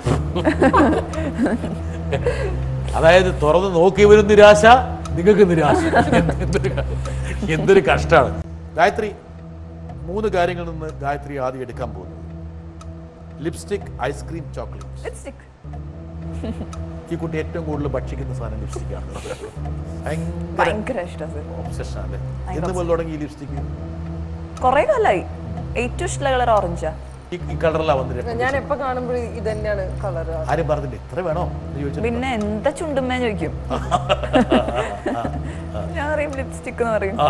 അതായത് തുറന്ന് നോക്കിയവരും നിരാശ നിങ്ങൾക്ക് നിരാശ എന്ത് എന്തൊരു ക- എന്തൊരു കഷ്ടമാണ് ഗായത്രി മൂന്ന് കാര്യങ്ങളിൽ നിന്ന് ഗായത്രി ആദ്യം എടുക്കാൻ പോകുന്നത് ലിപ്സ്റ്റിക് ഐസ്ക്രീം ചോക്ലേറ്റ് ലിപ്സ്റ്റിക് ഈ കുട്ടി ഏറ്റവും കൂടുതൽ ഭക്ഷിക്കുന്ന സാധനം ലിപ്സ്റ്റിക് ആണ് ഭയങ്കര ഭയങ്കര ഇഷ്ടം സർ ഒബ്സഷൻ അല്ലേ ഭയങ്കര എന്ന് പോലെ തുടങ്ങി ഈ ലിപ്സ്റ്റിക് കൊറേ കാലായി ഏറ്റവും ഇഷ്ടമുള്ള കളർ ഓറഞ്ചാ ഈ ഈ കളറിലാണ് വന്നിട്ട് ഞാൻ എപ്പോ കാണുമ്പോഴും ഇത് തന്നെയാണ് കളർ ആരും പറഞ്ഞില്ല ഇത്ര വേണോ എന്ന് ചോദിച്ചിട്ട് പിന്നെ എന്താ ചുണ്ടുമ്മേ ചോദിക്കും ഞാൻ പറയും ലിപ്സ്റ്റിക് എന്ന് പറയും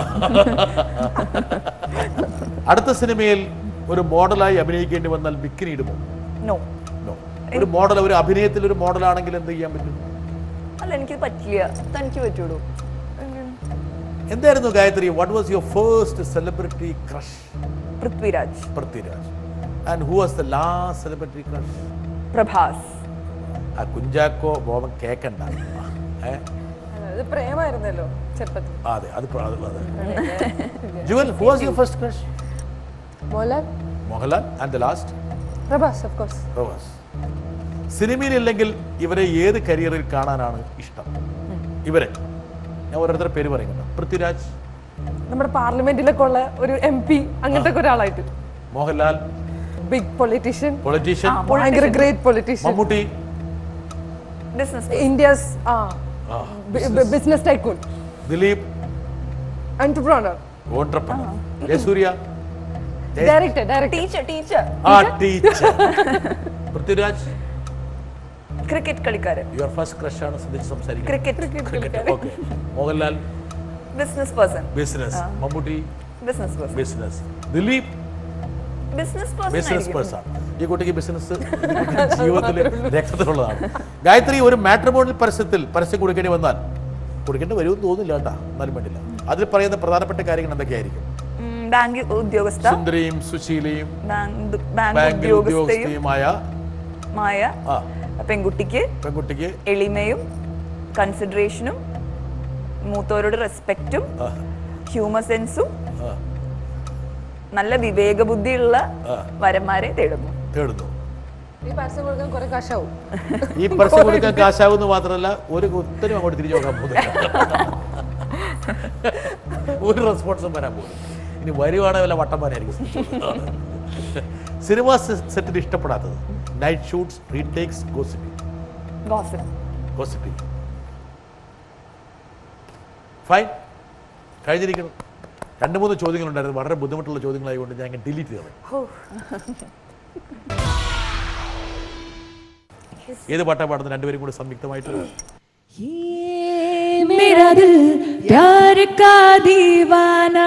അടുത്ത സിനിമയിൽ ഒരു മോഡലായി അഭിനയിക്കേണ്ടി വന്നാൽ ബിക്കിനി ഇടുമോ നോ No. ഒരു മോഡൽ ഒരു അഭിനയത്തിൽ ഒരു മോഡലാണെങ്കിൽ എന്ത് ചെയ്യാൻ പറ്റും അല്ല എനിക്ക് പറ്റില്ല തനിക്ക് പറ്റുള്ളൂ എന്തായിരുന്നു Gayathri what was your first celebrity crush Prithviraj Prithviraj and who was the last celebrity crush Prabhas ആ കുഞ്ചാക്കോ ബോബൻ കേക്കണ്ട ഏ? ഇത് പ്രേമായിരുന്നല്ലോ ചെറുപ്പത്തിൽ ആ, അതെ അത് പ്ര- അത് അതെ Jewel who was your first crush Mohanlal Mohanlal and the last Prabhas of course Prabhas സിനിമയിലില്ലെങ്കിൽ ഇവരെ ഏത് കരിയറിൽ കാണാനാണ് ഇഷ്ടം ഇവരെ ഞാൻ ഓരോരുത്തരുടെ പേര് പറയുന്നുണ്ട് പൃഥ്വിരാജ് നമ്മുടെ പാർലമെന്റിലൊക്കെ ഉള്ള ഒരു എം പി അങ്ങനത്തെ ഒക്കെ ഒരാളായിട്ട് മോഹൻലാൽ ബിഗ് പൊളിറ്റീഷ്യൻ പൊളിറ്റീഷ്യൻ ഭയങ്കര great politician Mammootty business India's ആ ആ, business tycoon Dileep entrepreneur entrepreneur Jayasurya director director teacher teacher ആ ടീച്ചർ പൃഥ്വിരാജ് ക്രിക്കറ്റ് കളിക്കാരൻ യുവർ ഫസ്റ്റ് ക്രഷ് ആണ് ശ്രദ്ധിച്ച് സംസാരിക്കുന്നത് cricket cricket okay Mohanlal business person business Mammootty business person business Dileep business business person ഈ കുട്ടിക്ക് ബിസിനസ് ജീവിതത്തിൽ രക്തത്തിലുള്ളതാണ് ഗായത്രി ഒരു മാട്രിമോണിയൽ പരസ്യത്തിൽ പരസ്യം കൊടുക്കേണ്ടി വന്നാൽ കൊടുക്കേണ്ടി വരുമെന്ന് തോന്നുന്നില്ല കേട്ടാ എന്നാലും വേണ്ടില്ല അതിൽ പറയുന്ന പ്രധാനപ്പെട്ട കാര്യങ്ങൾ എന്തൊക്കെയായിരിക്കും ബാങ്ക് ഉദ്യോഗസ്ഥ സുന്ദരിയും സുശീലയും ബാങ്ക് ബാങ്ക് ബാങ്കിൽ ഉദ്യോഗസ്ഥയും ഉദ്യോഗസ്ഥയുമായ മായ ആ പെൺകുട്ടിക്ക് പെൺകുട്ടിക്ക് എളിമയും കൺസിഡറേഷനും മൂത്തവരോട് റെസ്പെക്റ്റും ആ, ഹ്യൂമർ സെൻസും ആ, നല്ല വിവേക ബുദ്ധിയുള്ള ആ. വരന്മാരെ തേടുന്നു തേടുന്നു ഈ പരസ്യം കൊടുക്കാൻ കുറെ കാശാവും ഈ പരസ്യം കൊടുക്കാൻ കാശാവുന്നു മാത്രമല്ല ഒരു ഉത്തരം അങ്ങോട്ട് തിരിച്ചു നോക്കാൻ പോകുന്നില്ല ഒരു റെസ്പോൺസും വരാൻ പോകുന്നു ഇനി വരുവാണെങ്കിൽ വല്ല വട്ടന്മാരായിരിക്കും സിനിമ സെറ്റിൽ ഇഷ്ടപ്പെടാത്തത് night shoots retakes gossiping gossip gossiping fine കഴിഞ്ഞിരിക്കണം രണ്ട് മൂന്ന് ചോദ്യങ്ങളുണ്ടായിരുന്നു വളരെ ബുദ്ധിമുട്ടുള്ള ചോദ്യങ്ങളായതുകൊണ്ട് ഞാൻ ഡിലീറ്റ് ചെയ്തത് ഏത് പാട്ടാ പാടുന്നത് രണ്ടുപേരും കൂടി സംയുക്തമായിട്ട് मेरा दिल प्यार का दीवाना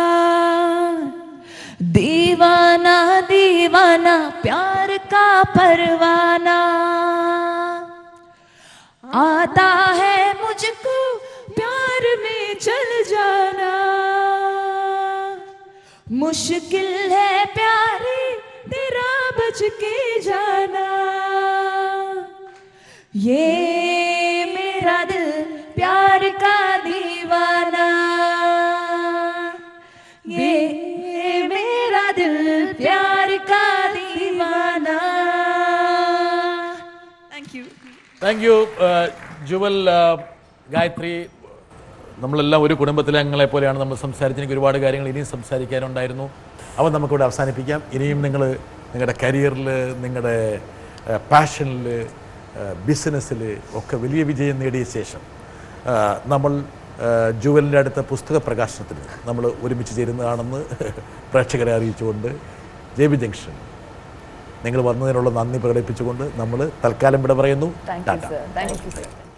दीवाना दीवाना प्यार का परवाना आता है मुझको प्यार में चल जाना मुश्किल है प्यारे तेरा बच के जाना ये मेरा दिल प्यार का दीवाना ये मेरा दिल प्यार का दीवाना thank you thank you Jewel Gayathri നമ്മളെല്ലാം ഒരു കുടുംബത്തിലെ അംഗങ്ങളെ പോലെയാണ് നമ്മൾ സംസാരിച്ച് എനിക്ക് ഒരുപാട് കാര്യങ്ങൾ ഇനിയും സംസാരിക്കാനുണ്ടായിരുന്നു അവ നമുക്കിവിടെ അവസാനിപ്പിക്കാം ഇനിയും നിങ്ങൾ നിങ്ങളുടെ കരിയറിൽ നിങ്ങളുടെ പാഷനിൽ ബിസിനസ്സിൽ ഒക്കെ വലിയ വിജയം നേടിയ ശേഷം ആ, നമ്മൾ ജുവലിൻ്റെ അടുത്ത പുസ്തക പ്രകാശനത്തിന് നമ്മൾ ഒരുമിച്ച് ചേരുന്നതാണെന്ന് പ്രേക്ഷകരെ അറിയിച്ചുകൊണ്ട് ജെ ബി ജംഗ്ഷൻ നിങ്ങൾ വന്നതിനുള്ള നന്ദി പ്രകടിപ്പിച്ചുകൊണ്ട് നമ്മൾ തൽക്കാലം ഇവിടെ പറയുന്നു താങ്ക് യു ടാറ്റ സർ താങ്ക് യു സർ